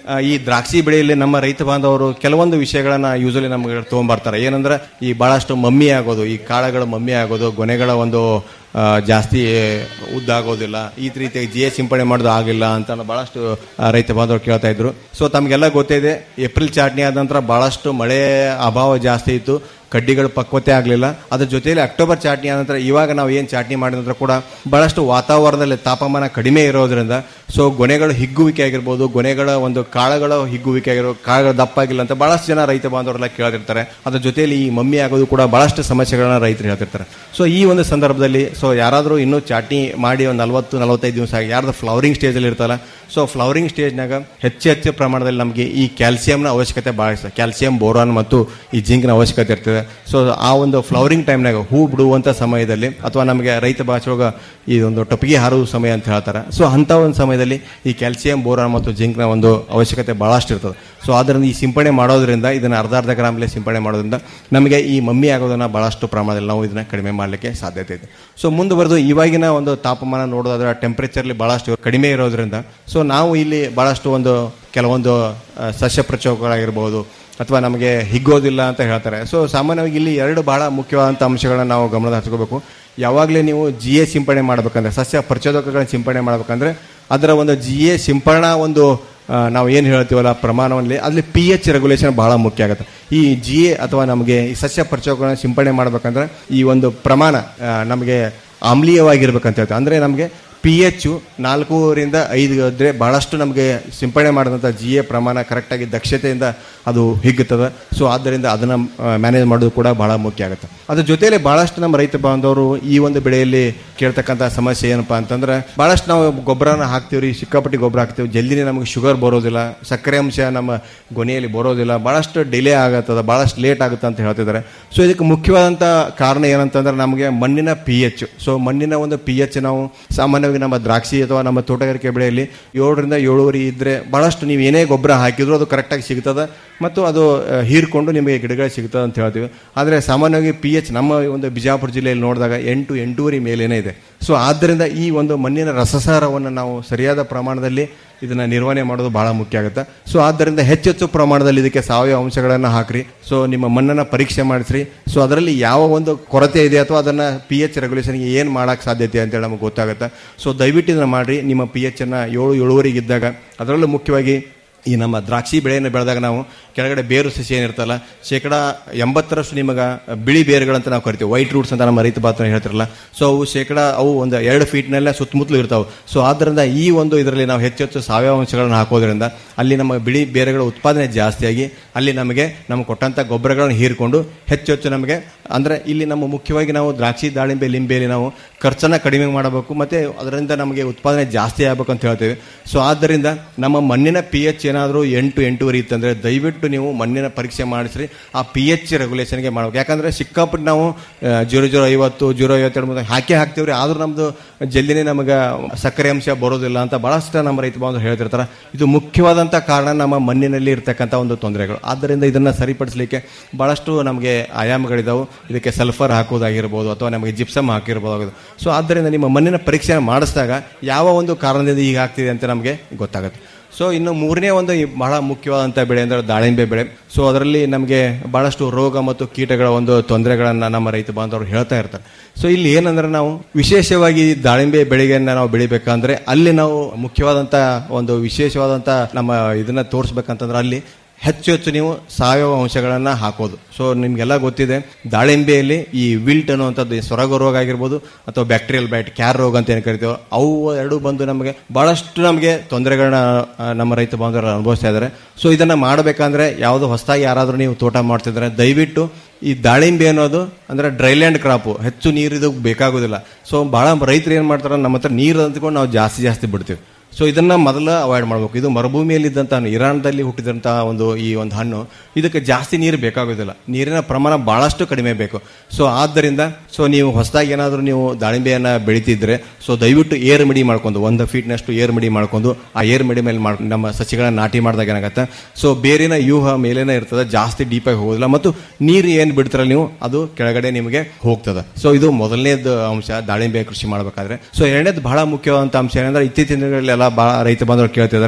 ಆ, ಈ ದ್ರಾಕ್ಷಿ ಬೆಳೆಯಲ್ಲಿ ನಮ್ಮ ರೈತ ಬಾಂಧವರು ಕೆಲವೊಂದು ವಿಷಯಗಳನ್ನ ಯೂಸಲಿ ನಮ್ಗೆ ತಗೊಂಡ್ಬರ್ತಾರೆ ಏನಂದ್ರೆ ಈ ಬಹಳಷ್ಟು ಮಮ್ಮಿ ಆಗೋದು ಈ ಕಾಳುಗಳ ಮಮ್ಮಿ ಆಗೋದು ಗೊನೆಗಳ ಒಂದು ಆ, ಜಾಸ್ತಿ ಉದ್ದ ಆಗೋದಿಲ್ಲ ಈ ರೀತಿಯಾಗಿ ಜಿ ಎಸ್ ಸಿಂಪಡಣೆ ಮಾಡೋದು ಆಗಿಲ್ಲ ಅಂತ ಬಹಳಷ್ಟು ಆ, ರೈತ ಬಾಂಧವರು ಕೇಳ್ತಾ ಇದ್ರು ಸೊ ತಮಗೆಲ್ಲ ಗೊತ್ತಿದೆ ಏಪ್ರಿಲ್ ಚಾಟ್ನಿ ಆದ ನಂತರ ಬಹಳಷ್ಟು ಮಳೆ ಅಭಾವ ಜಾಸ್ತಿ ಇತ್ತು ಕಡ್ಡಿಗಳು ಪಕ್ವತೆ ಆಗಲಿಲ್ಲ ಅದ್ರ ಜೊತೆಯಲ್ಲಿ ಅಕ್ಟೋಬರ್ ಚಾಟ್ನಿ ಆದ ನಂತರ ಇವಾಗ ನಾವು ಏನು ಚಾಟ್ನಿ ಮಾಡಿದ ನಂತರ ಕೂಡ ಬಹಳಷ್ಟು ವಾತಾವರಣದಲ್ಲಿ ತಾಪಮಾನ ಕಡಿಮೆ ಇರೋದ್ರಿಂದ ಸೊ ಗೊನೆಗಳು ಹಿಗ್ಗುವಿಕೆ ಆಗಿರ್ಬೋದು ಗೊನೆಗಳ ಒಂದು ಕಾಳುಗಳ ಹಿಗ್ಗುವಿಕೆ ಆಗಿರ್ಬೋದು ಕಾಳುಗಳು ದಪ್ಪ ಆಗಿಲ್ಲ ಅಂತ ಬಹಳಷ್ಟು ಜನ ರೈತ ಬಾಂಧವರೆಲ್ಲ ಕೇಳ್ತಿರ್ತಾರೆ ಅದ್ರ ಜೊತೆಯಲ್ಲಿ ಈ ಮಮ್ಮಿ ಆಗೋದು ಕೂಡ ಬಹಳಷ್ಟು ಸಮಸ್ಯೆಗಳನ್ನ ರೈತರು ಹೇಳ್ತಿರ್ತಾರೆ ಸೊ ಈ ಒಂದು ಸಂದರ್ಭದಲ್ಲಿ ಸೊ ಯಾರಾದರೂ ಇನ್ನೂ ಚಾಟ್ನಿ ಮಾಡಿ ಒಂದು ನಲವತ್ತು ನಲವತ್ತೈದು ದಿವಸ ಆಗಿ ಯಾರ್ದು ಫ್ಲವರಿಂಗ್ ಸ್ಟೇಜಲ್ಲಿ ಇರ್ತಲ್ಲ ಸೊ ಫ್ಲವರಿಂಗ್ ಸ್ಟೇಜ್ನಾಗ ಹೆಚ್ಚು ಹೆಚ್ಚು ಪ್ರಮಾಣದಲ್ಲಿ ನಮಗೆ ಈ ಕ್ಯಾಲ್ಸಿಯಂನ ಅವಶ್ಯಕತೆ ಭಾಳ ಇಷ್ಟ ಕ್ಯಾಲ್ಸಿಯಂ ಬೋರಾನ್ ಮತ್ತು ಈ ಜಿಂಕ್ನ ಅವಶ್ಯಕತೆ ಇರ್ತದೆ ಸೊ ಆ ಒಂದು ಫ್ಲವರಿಂಗ್ ಟೈಮ್ನಾಗ ಹೂ ಬಿಡುವಂಥ ಸಮಯದಲ್ಲಿ ಅಥವಾ ನಮಗೆ ರೈತ ಭಾಷೆ ಒಳಗ ಈ ಒಂದು ಟೊಪಿಗೆ ಹಾರುವ ಸಮಯ ಅಂತ ಹೇಳ್ತಾರೆ ಸೊ ಅಂಥ ಒಂದು ಸಮಯದಲ್ಲಿ ಈ ಕ್ಯಾಲ್ಸಿಯಂ ಬೋರಾನ್ ಮತ್ತು ಜಿಂಕ್ನ ಒಂದು ಅವಶ್ಯಕತೆ ಭಾಳಷ್ಟು ಇರ್ತದೆ ಸೊ ಅದರಿಂದ ಈ ಸಿಂಪಡಣೆ ಮಾಡೋದ್ರಿಂದ ಇದನ್ನು ಅರ್ಧ ಅರ್ಧ ಗ್ರಾಮ್ಲೆ ಸಿಂಪಡಣೆ ಮಾಡೋದ್ರಿಂದ ನಮಗೆ ಈ ಮಮ್ಮಿ ಆಗೋದನ್ನ ಬಹಳಷ್ಟು ಪ್ರಮಾಣದಲ್ಲಿ ನಾವು ಇದನ್ನ ಕಡಿಮೆ ಮಾಡಲಿಕ್ಕೆ ಸಾಧ್ಯತೆ ಇದೆ ಸೊ ಮುಂದುವರೆದು ಇವಾಗಿನ ಒಂದು ತಾಪಮಾನ ನೋಡೋದಾದ್ರೆ ಟೆಂಪರೇಚರ್ಲಿ ಬಹಳಷ್ಟು ಕಡಿಮೆ ಇರೋದ್ರಿಂದ ಸೊ ನಾವು ಇಲ್ಲಿ ಬಹಳಷ್ಟು ಒಂದು ಕೆಲವೊಂದು ಆ, ಸಸ್ಯ ಪ್ರಚೋದಕಗಳಾಗಿರ್ಬೋದು ಅಥವಾ ನಮಗೆ ಹಿಗ್ಗೋದಿಲ್ಲ ಅಂತ ಹೇಳ್ತಾರೆ ಸೊ ಸಾಮಾನ್ಯವಾಗಿ ಇಲ್ಲಿ ಎರಡು ಬಹಳ ಮುಖ್ಯವಾದಂಥ ಅಂಶಗಳನ್ನ ನಾವು ಗಮನದ ಹಚ್ಕೋಬೇಕು ಯಾವಾಗಲೇ ನೀವು ಜಿ ಎ ಸಿಂಪಡಣೆ ಮಾಡಬೇಕಂದ್ರೆ ಸಸ್ಯ ಪ್ರಚೋದಕಗಳನ್ನ ಸಿಂಪಡಣೆ ಮಾಡಬೇಕಂದ್ರೆ ಅದರ ಒಂದು ಜಿ ಎ ಸಿಂಪಡಣಾ ಒಂದು ಆ, ನಾವು ಏನು ಹೇಳ್ತೀವಲ್ಲ ಪ್ರಮಾಣದಲ್ಲಿ ಅಲ್ಲಿ ಪಿ ಎಚ್ ರೆಗ್ಯುಲೇಷನ್ ಬಹಳ ಮುಖ್ಯ ಆಗುತ್ತೆ ಈ ಜಿ ಎ ಅಥವಾ ನಮಗೆ ಈ ಸಸ್ಯ ಪ್ರಚೋದಕಗಳನ್ನ ಸಿಂಪಡಣೆ ಮಾಡಬೇಕಂದ್ರೆ ಈ ಒಂದು ಪ್ರಮಾಣ ಆ, ನಮಗೆ ಆಮ್ಲೀಯವಾಗಿರ್ಬೇಕಂತ ಹೇಳ್ತಾರೆ ಅಂದರೆ ನಮಗೆ ಪಿ ಎಚ್ ನಾಲ್ಕೂರಿಂದ ಐದು ಇದ್ರೆ ಬಹಳಷ್ಟು ನಮಗೆ ಸಿಂಪಡಣೆ ಮಾಡಿದಂಥ ಜಿ ಎ ಪ್ರಮಾಣ ಕರೆಕ್ಟಾಗಿ ದಕ್ಷತೆಯಿಂದ ಅದು ಹಿಗ್ಗುತ್ತದೆ ಸೊ ಆದ್ದರಿಂದ ಅದನ್ನು ಮ್ಯಾನೇಜ್ ಮಾಡೋದು ಕೂಡ ಬಹಳ ಮುಖ್ಯ ಆಗುತ್ತೆ ಅದ್ರ ಜೊತೆಯಲ್ಲಿ ಬಹಳಷ್ಟು ನಮ್ಮ ರೈತ ಬಾಂಧವರು ಈ ಒಂದು ಬೆಳೆಯಲ್ಲಿ ಕೇಳ್ತಕ್ಕಂಥ ಸಮಸ್ಯೆ ಏನಪ್ಪಾ ಅಂತಂದ್ರೆ ಬಹಳಷ್ಟು ನಾವು ಗೊಬ್ಬರನ ಹಾಕ್ತೀವ್ರಿ ಸಿಕ್ಕಾಪಟ್ಟಿ ಗೊಬ್ಬರ ಹಾಕ್ತೀವಿ ಜಲ್ದಿನೇ ನಮಗೆ ಶುಗರ್ ಬರೋದಿಲ್ಲ ಸಕ್ಕರೆ ಅಂಶ ನಮ್ಮ ಗೊನೆಯಲ್ಲಿ ಬರೋದಿಲ್ಲ ಬಹಳಷ್ಟು ಡಿಲೇ ಆಗತ್ತದ ಬಹಳಷ್ಟು ಲೇಟ್ ಆಗುತ್ತೆ ಅಂತ ಹೇಳ್ತಿದ್ದಾರೆ ಸೊ ಇದಕ್ಕೆ ಮುಖ್ಯವಾದಂಥ ಕಾರಣ ಏನಂತಂದ್ರೆ ನಮಗೆ ಮಣ್ಣಿನ ಪಿ ಎಚ್ ಸೊ ಮಣ್ಣಿನ ಒಂದು ಪಿ ಎಚ್ ನಾವು ಸಾಮಾನ್ಯವಾಗಿ ನಮ್ಮ ದ್ರಾಕ್ಷಿ ಅಥವಾ ನಮ್ಮ ತೋಟಗಾರಿಕೆ ಬೆಳೆಯಲ್ಲಿ ಏಳರಿಂದ ಏಳುವರೆ ಇದ್ರೆ ಬಹಳಷ್ಟು ನೀವು ಏನೇ ಗೊಬ್ಬರ ಹಾಕಿದ್ರು ಅದು ಕರೆಕ್ಟಾಗಿ ಸಿಗ್ತದೆ ಮತ್ತು ಅದು ಆ, ಹೀರ್ಕೊಂಡು ನಿಮಗೆ ಗಿಡಗಳು ಸಿಗ್ತದೆ ಅಂತ ಹೇಳ್ತೀವಿ ಆದರೆ ಸಾಮಾನ್ಯವಾಗಿ ಪಿ ಎಚ್ ನಮ್ಮ ಒಂದು ಬಿಜಾಪುರ ಜಿಲ್ಲೆಯಲ್ಲಿ ನೋಡಿದಾಗ ಎಂಟು ಎಂಟೂವರೆ ಮೇಲೇನೇ ಇದೆ ಸೊ ಆದ್ದರಿಂದ ಈ ಒಂದು ಮಣ್ಣಿನ ರಸಸಾರವನ್ನು ನಾವು ಸರಿಯಾದ ಪ್ರಮಾಣದಲ್ಲಿ ಇದನ್ನ ನಿರ್ವಹಣೆ ಮಾಡೋದು ಬಹಳ ಮುಖ್ಯ ಆಗುತ್ತೆ ಸೊ ಆದ್ದರಿಂದ ಹೆಚ್ಚೆಚ್ಚು ಪ್ರಮಾಣದಲ್ಲಿ ಇದಕ್ಕೆ ಸಾವಯವ ಅಂಶಗಳನ್ನು ಹಾಕ್ರಿ ಸೊ ನಿಮ್ಮ ಮಣ್ಣನ್ನು ಪರೀಕ್ಷೆ ಮಾಡಿಸ್ರಿ ಸೊ ಅದರಲ್ಲಿ ಯಾವ ಒಂದು ಕೊರತೆ ಇದೆ ಅಥವಾ ಅದನ್ನ ಪಿ ಎಚ್ ರೆಗ್ಯುಲೇಷನ್ಗೆ ಏನು ಮಾಡಕ್ಕೆ ಸಾಧ್ಯತೆ ಅಂತೇಳಿ ನಮಗೆ ಗೊತ್ತಾಗುತ್ತೆ ಸೊ ದಯವಿಟ್ಟು ಇದನ್ನ ಮಾಡಿ ನಿಮ್ಮ ಪಿ ಎಚ್ ಅನ್ನ ಏಳು ಏಳುವರೆಗೆ ಇದ್ದಾಗ ಅದರಲ್ಲೂ ಮುಖ್ಯವಾಗಿ ಈ ನಮ್ಮ ದ್ರಾಕ್ಷಿ ಬೆಳೆಯನ್ನು ಬೆಳೆದಾಗ ನಾವು ಕೆಳಗಡೆ ಬೇರು ಸಸಿ ಏನಿರ್ತಲ್ಲ ಶೇಕಡ ಎಂಬತ್ತರಷ್ಟು ನಿಮಗೆ ಬಿಳಿ ಬೇರುಗಳಂತ ನಾವು ಕರಿತೀವಿ ವೈಟ್ ರೂಟ್ಸ್ ಅಂತ ನಮ್ಮ ರೈತ ಬಾತ್ರ ಹೇಳ್ತಿರಲ್ಲ ಸೊ ಅವು ಶೇಕಡ ಅವು ಒಂದು ಎರಡು ಫೀಟ್ನಲ್ಲೇ ಸುತ್ತಮುತ್ತಲು ಇರ್ತಾವೆ ಸೊ ಆದ್ದರಿಂದ ಈ ಒಂದು ಇದರಲ್ಲಿ ನಾವು ಹೆಚ್ಚು ಹೆಚ್ಚು ಸಾವಯವ ಅಂಶಗಳನ್ನು ಹಾಕೋದ್ರಿಂದ ಅಲ್ಲಿ ನಮ್ಮ ಬಿಳಿ ಬೇರುಗಳ ಉತ್ಪಾದನೆ ಜಾಸ್ತಿಯಾಗಿ ಅಲ್ಲಿ ನಮಗೆ ನಮ್ಗೆ ಕೊಟ್ಟಂಥ ಗೊಬ್ಬರಗಳನ್ನು ಹೀರಿಕೊಂಡು ಹೆಚ್ಚು ಹೆಚ್ಚು ನಮಗೆ ಅಂದರೆ ಇಲ್ಲಿ ನಮ್ಮ ಮುಖ್ಯವಾಗಿ ನಾವು ದ್ರಾಕ್ಷಿ ದಾಳಿಂಬೆ ಲಿಂಬೆಯಲ್ಲಿ ನಾವು ಖರ್ಚನ್ನು ಕಡಿಮೆ ಮಾಡಬೇಕು ಮತ್ತು ಅದರಿಂದ ನಮಗೆ ಉತ್ಪಾದನೆ ಜಾಸ್ತಿ ಆಗಬೇಕು ಅಂತ ಹೇಳ್ತೇವೆ ಸೊ ಆದ್ದರಿಂದ ನಮ್ಮ ಮಣ್ಣಿನ ಪಿ ಎಚ್ ಏನಾದರೂ ಎಂಟು ಎಂಟೂವರೆ ಇತ್ತಂದರೆ ದಯವಿಟ್ಟು ನೀವು ಮಣ್ಣಿನ ಪರೀಕ್ಷೆ ಮಾಡಿಸ್ರಿ ಆ ಪಿ ಎಚ್ ರೆಗ್ಯುಲೇಷನ್ಗೆ ಮಾಡಬೇಕು ಯಾಕಂದರೆ ಸಿಕ್ಕಾಪಟ್ಟೆ ನಾವು ಜೀರೋ ಜೀರೋ ಐವತ್ತು ಜೀರೋ ಐವತ್ತೆರಡು ಮುಂದೆ ಹಾಕಿ ಹಾಕ್ತೀವ್ರಿ ಆದರೂ ನಮ್ಮದು ಜಲ್ದಿನೇ ನಮಗೆ ಸಕ್ಕರೆ ಅಂಶ ಬರೋದಿಲ್ಲ ಅಂತ ಭಾಳಷ್ಟು ನಮ್ಮ ರೈತ ಬಾಂಧವರು ಹೇಳ್ತಿರ್ತಾರೆ ಇದು ಮುಖ್ಯವಾದಂಥ ಕಾರಣ ನಮ್ಮ ಮಣ್ಣಿನಲ್ಲಿ ಇರ್ತಕ್ಕಂಥ ಒಂದು ತೊಂದರೆಗಳು ಆದ್ದರಿಂದ ಇದನ್ನು ಸರಿಪಡಿಸಲಿಕ್ಕೆ ಭಾಳಷ್ಟು ನಮಗೆ ಆಯಾಮಗಳಿದಾವೆ ಇದಕ್ಕೆ ಸಲ್ಫರ್ ಹಾಕೋದಾಗಿರ್ಬೋದು ಅಥವಾ ನಮಗೆ ಜಿಪ್ಸಮ್ ಹಾಕಿರ್ಬೋದು ಸೊ ಆದ್ದರಿಂದ ನಿಮ್ಮ ಮಣ್ಣಿನ ಪರೀಕ್ಷೆ ಮಾಡಿಸಿದಾಗ ಯಾವ ಒಂದು ಕಾರಣದಿಂದ ಈಗ ಆಗ್ತಿದೆ ಅಂತ ನಮಗೆ ಗೊತ್ತಾಗುತ್ತೆ ಸೊ ಇನ್ನು ಮೂರನೇ ಒಂದು ಈ ಬಹಳ ಮುಖ್ಯವಾದಂಥ ಬೆಳೆ ಅಂದರೆ ದಾಳಿಂಬೆ ಬೆಳೆ ಸೊ ಅದರಲ್ಲಿ ನಮಗೆ ಬಹಳಷ್ಟು ರೋಗ ಮತ್ತು ಕೀಟಗಳ ಒಂದು ತೊಂದರೆಗಳನ್ನು ನಮ್ಮ ರೈತ ಬಾಂಧವರು ಹೇಳ್ತಾ ಇರ್ತಾರೆ ಸೊ ಇಲ್ಲಿ ಏನಂದ್ರೆ ನಾವು ವಿಶೇಷವಾಗಿ ದಾಳಿಂಬೆ ಬೆಳೆಗೆಯನ್ನು ನಾವು ಬೆಳಿಬೇಕಂದ್ರೆ ಅಲ್ಲಿ ನಾವು ಮುಖ್ಯವಾದಂಥ ಒಂದು ವಿಶೇಷವಾದಂಥ ನಮ್ಮ ಇದನ್ನ ತೋರಿಸ್ಬೇಕಂತಂದ್ರೆ ಅಲ್ಲಿ ಹೆಚ್ಚು ಹೆಚ್ಚು ನೀವು ಸಾವಯವ ಅಂಶಗಳನ್ನು ಹಾಕೋದು ಸೊ ನಿಮಗೆಲ್ಲ ಗೊತ್ತಿದೆ ದಾಳಿಂಬೆಯಲ್ಲಿ ಈ ವಿಲ್ಟ್ ಅನ್ನುವಂಥದ್ದು ಈ ಸೊರಗ ರೋಗ ಆಗಿರ್ಬೋದು ಅಥವಾ ಬ್ಯಾಕ್ಟೀರಿಯಲ್ ಬ್ಯಾಟ್ ಕ್ಯಾರ್ ರೋಗ ಅಂತ ಏನು ಕರಿತೀವೋ ಅವು ಎರಡು ಬಂದು ನಮಗೆ ಬಹಳಷ್ಟು ನಮಗೆ ತೊಂದರೆಗಳನ್ನ ಆ, ನಮ್ಮ ರೈತ ಬಾಂಧವರು ಅನುಭವಿಸ್ತಾ ಇದ್ದಾರೆ ಸೊ ಇದನ್ನ ಮಾಡಬೇಕಂದ್ರೆ ಯಾವುದೋ ಹೊಸದಾಗಿ ಯಾರಾದರೂ ನೀವು ತೋಟ ಮಾಡ್ತಿದ್ರೆ ದಯವಿಟ್ಟು ಈ ದಾಳಿಂಬೆ ಅನ್ನೋದು ಅಂದ್ರೆ ಡ್ರೈಲ್ಯಾಂಡ್ ಕ್ರಾಪು ಹೆಚ್ಚು ನೀರು ಇದು ಬೇಕಾಗೋದಿಲ್ಲ ಸೊ ಬಹಳ ರೈತರು ಏನು ಮಾಡ್ತಾರೆ ನಮ್ಮ ಹತ್ರ ನೀರು ಅಂದ್ಕೊಂಡು ನಾವು ಜಾಸ್ತಿ ಜಾಸ್ತಿ ಬಿಡ್ತೀವಿ ಸೊ ಇದನ್ನ ಮೊದಲ ಅವಾಯ್ಡ್ ಮಾಡಬೇಕು ಇದು ಮರುಭೂಮಿಯಲ್ಲಿದ್ದಂಥ ಹಣ್ಣು ಇರಾನ್ದಲ್ಲಿ ಹುಟ್ಟಿದಂಥ ಒಂದು ಈ ಒಂದು ಹಣ್ಣು ಇದಕ್ಕೆ ಜಾಸ್ತಿ ನೀರು ಬೇಕಾಗೋದಿಲ್ಲ ನೀರಿನ ಪ್ರಮಾಣ ಬಹಳಷ್ಟು ಕಡಿಮೆ ಬೇಕು ಸೊ ಆದ್ದರಿಂದ ಸೊ ನೀವು ಹೊಸದಾಗಿ ಏನಾದರೂ ನೀವು ದಾಳಿಂಬೆಯನ್ನ ಬೆಳಿತಿದ್ರೆ ಸೊ ದಯವಿಟ್ಟು ಏರ್ ಮಿಡಿ ಮಾಡ್ಕೊಂಡು ಒಂದು ಫೀಟ್ನಷ್ಟು ಏರ್ ಮಿಡಿ ಮಾಡ್ಕೊಂಡು ಆ ಏರ್ ಮಿಡಿ ಮೇಲೆ ಮಾಡ್ ನಮ್ಮ ಸಸಿಗಳನ್ನ ನಾಟಿ ಮಾಡಿದಾಗ ಏನಾಗುತ್ತೆ ಸೊ ಬೇರಿನ ವ್ಯೂಹ ಮೇಲೇನೆ ಇರ್ತದೆ ಜಾಸ್ತಿ ಡೀಪಾಗಿ ಹೋಗೋದಿಲ್ಲ ಮತ್ತು ನೀರು ಏನು ಬಿಡ್ತಾರಲ್ಲ ನೀವು ಅದು ಕೆಳಗಡೆ ನಿಮಗೆ ಹೋಗ್ತದೆ ಸೊ ಇದು ಮೊದಲನೇದು ಅಂಶ ದಾಳಿಂಬೆ ಕೃಷಿ ಮಾಡಬೇಕಾದ್ರೆ ಸೊ ಎರಡನೇದು ಬಹಳ ಮುಖ್ಯವಾದಂಥ ಅಂಶ ಏನಂದ್ರೆ ಇತ್ತೀಚಿನ ದಿನಗಳಲ್ಲೆಲ್ಲ ಬಹಳ ರೈತ ಬಾಂಧವರು ಕೇಳ್ತಿದ್ದಾರೆ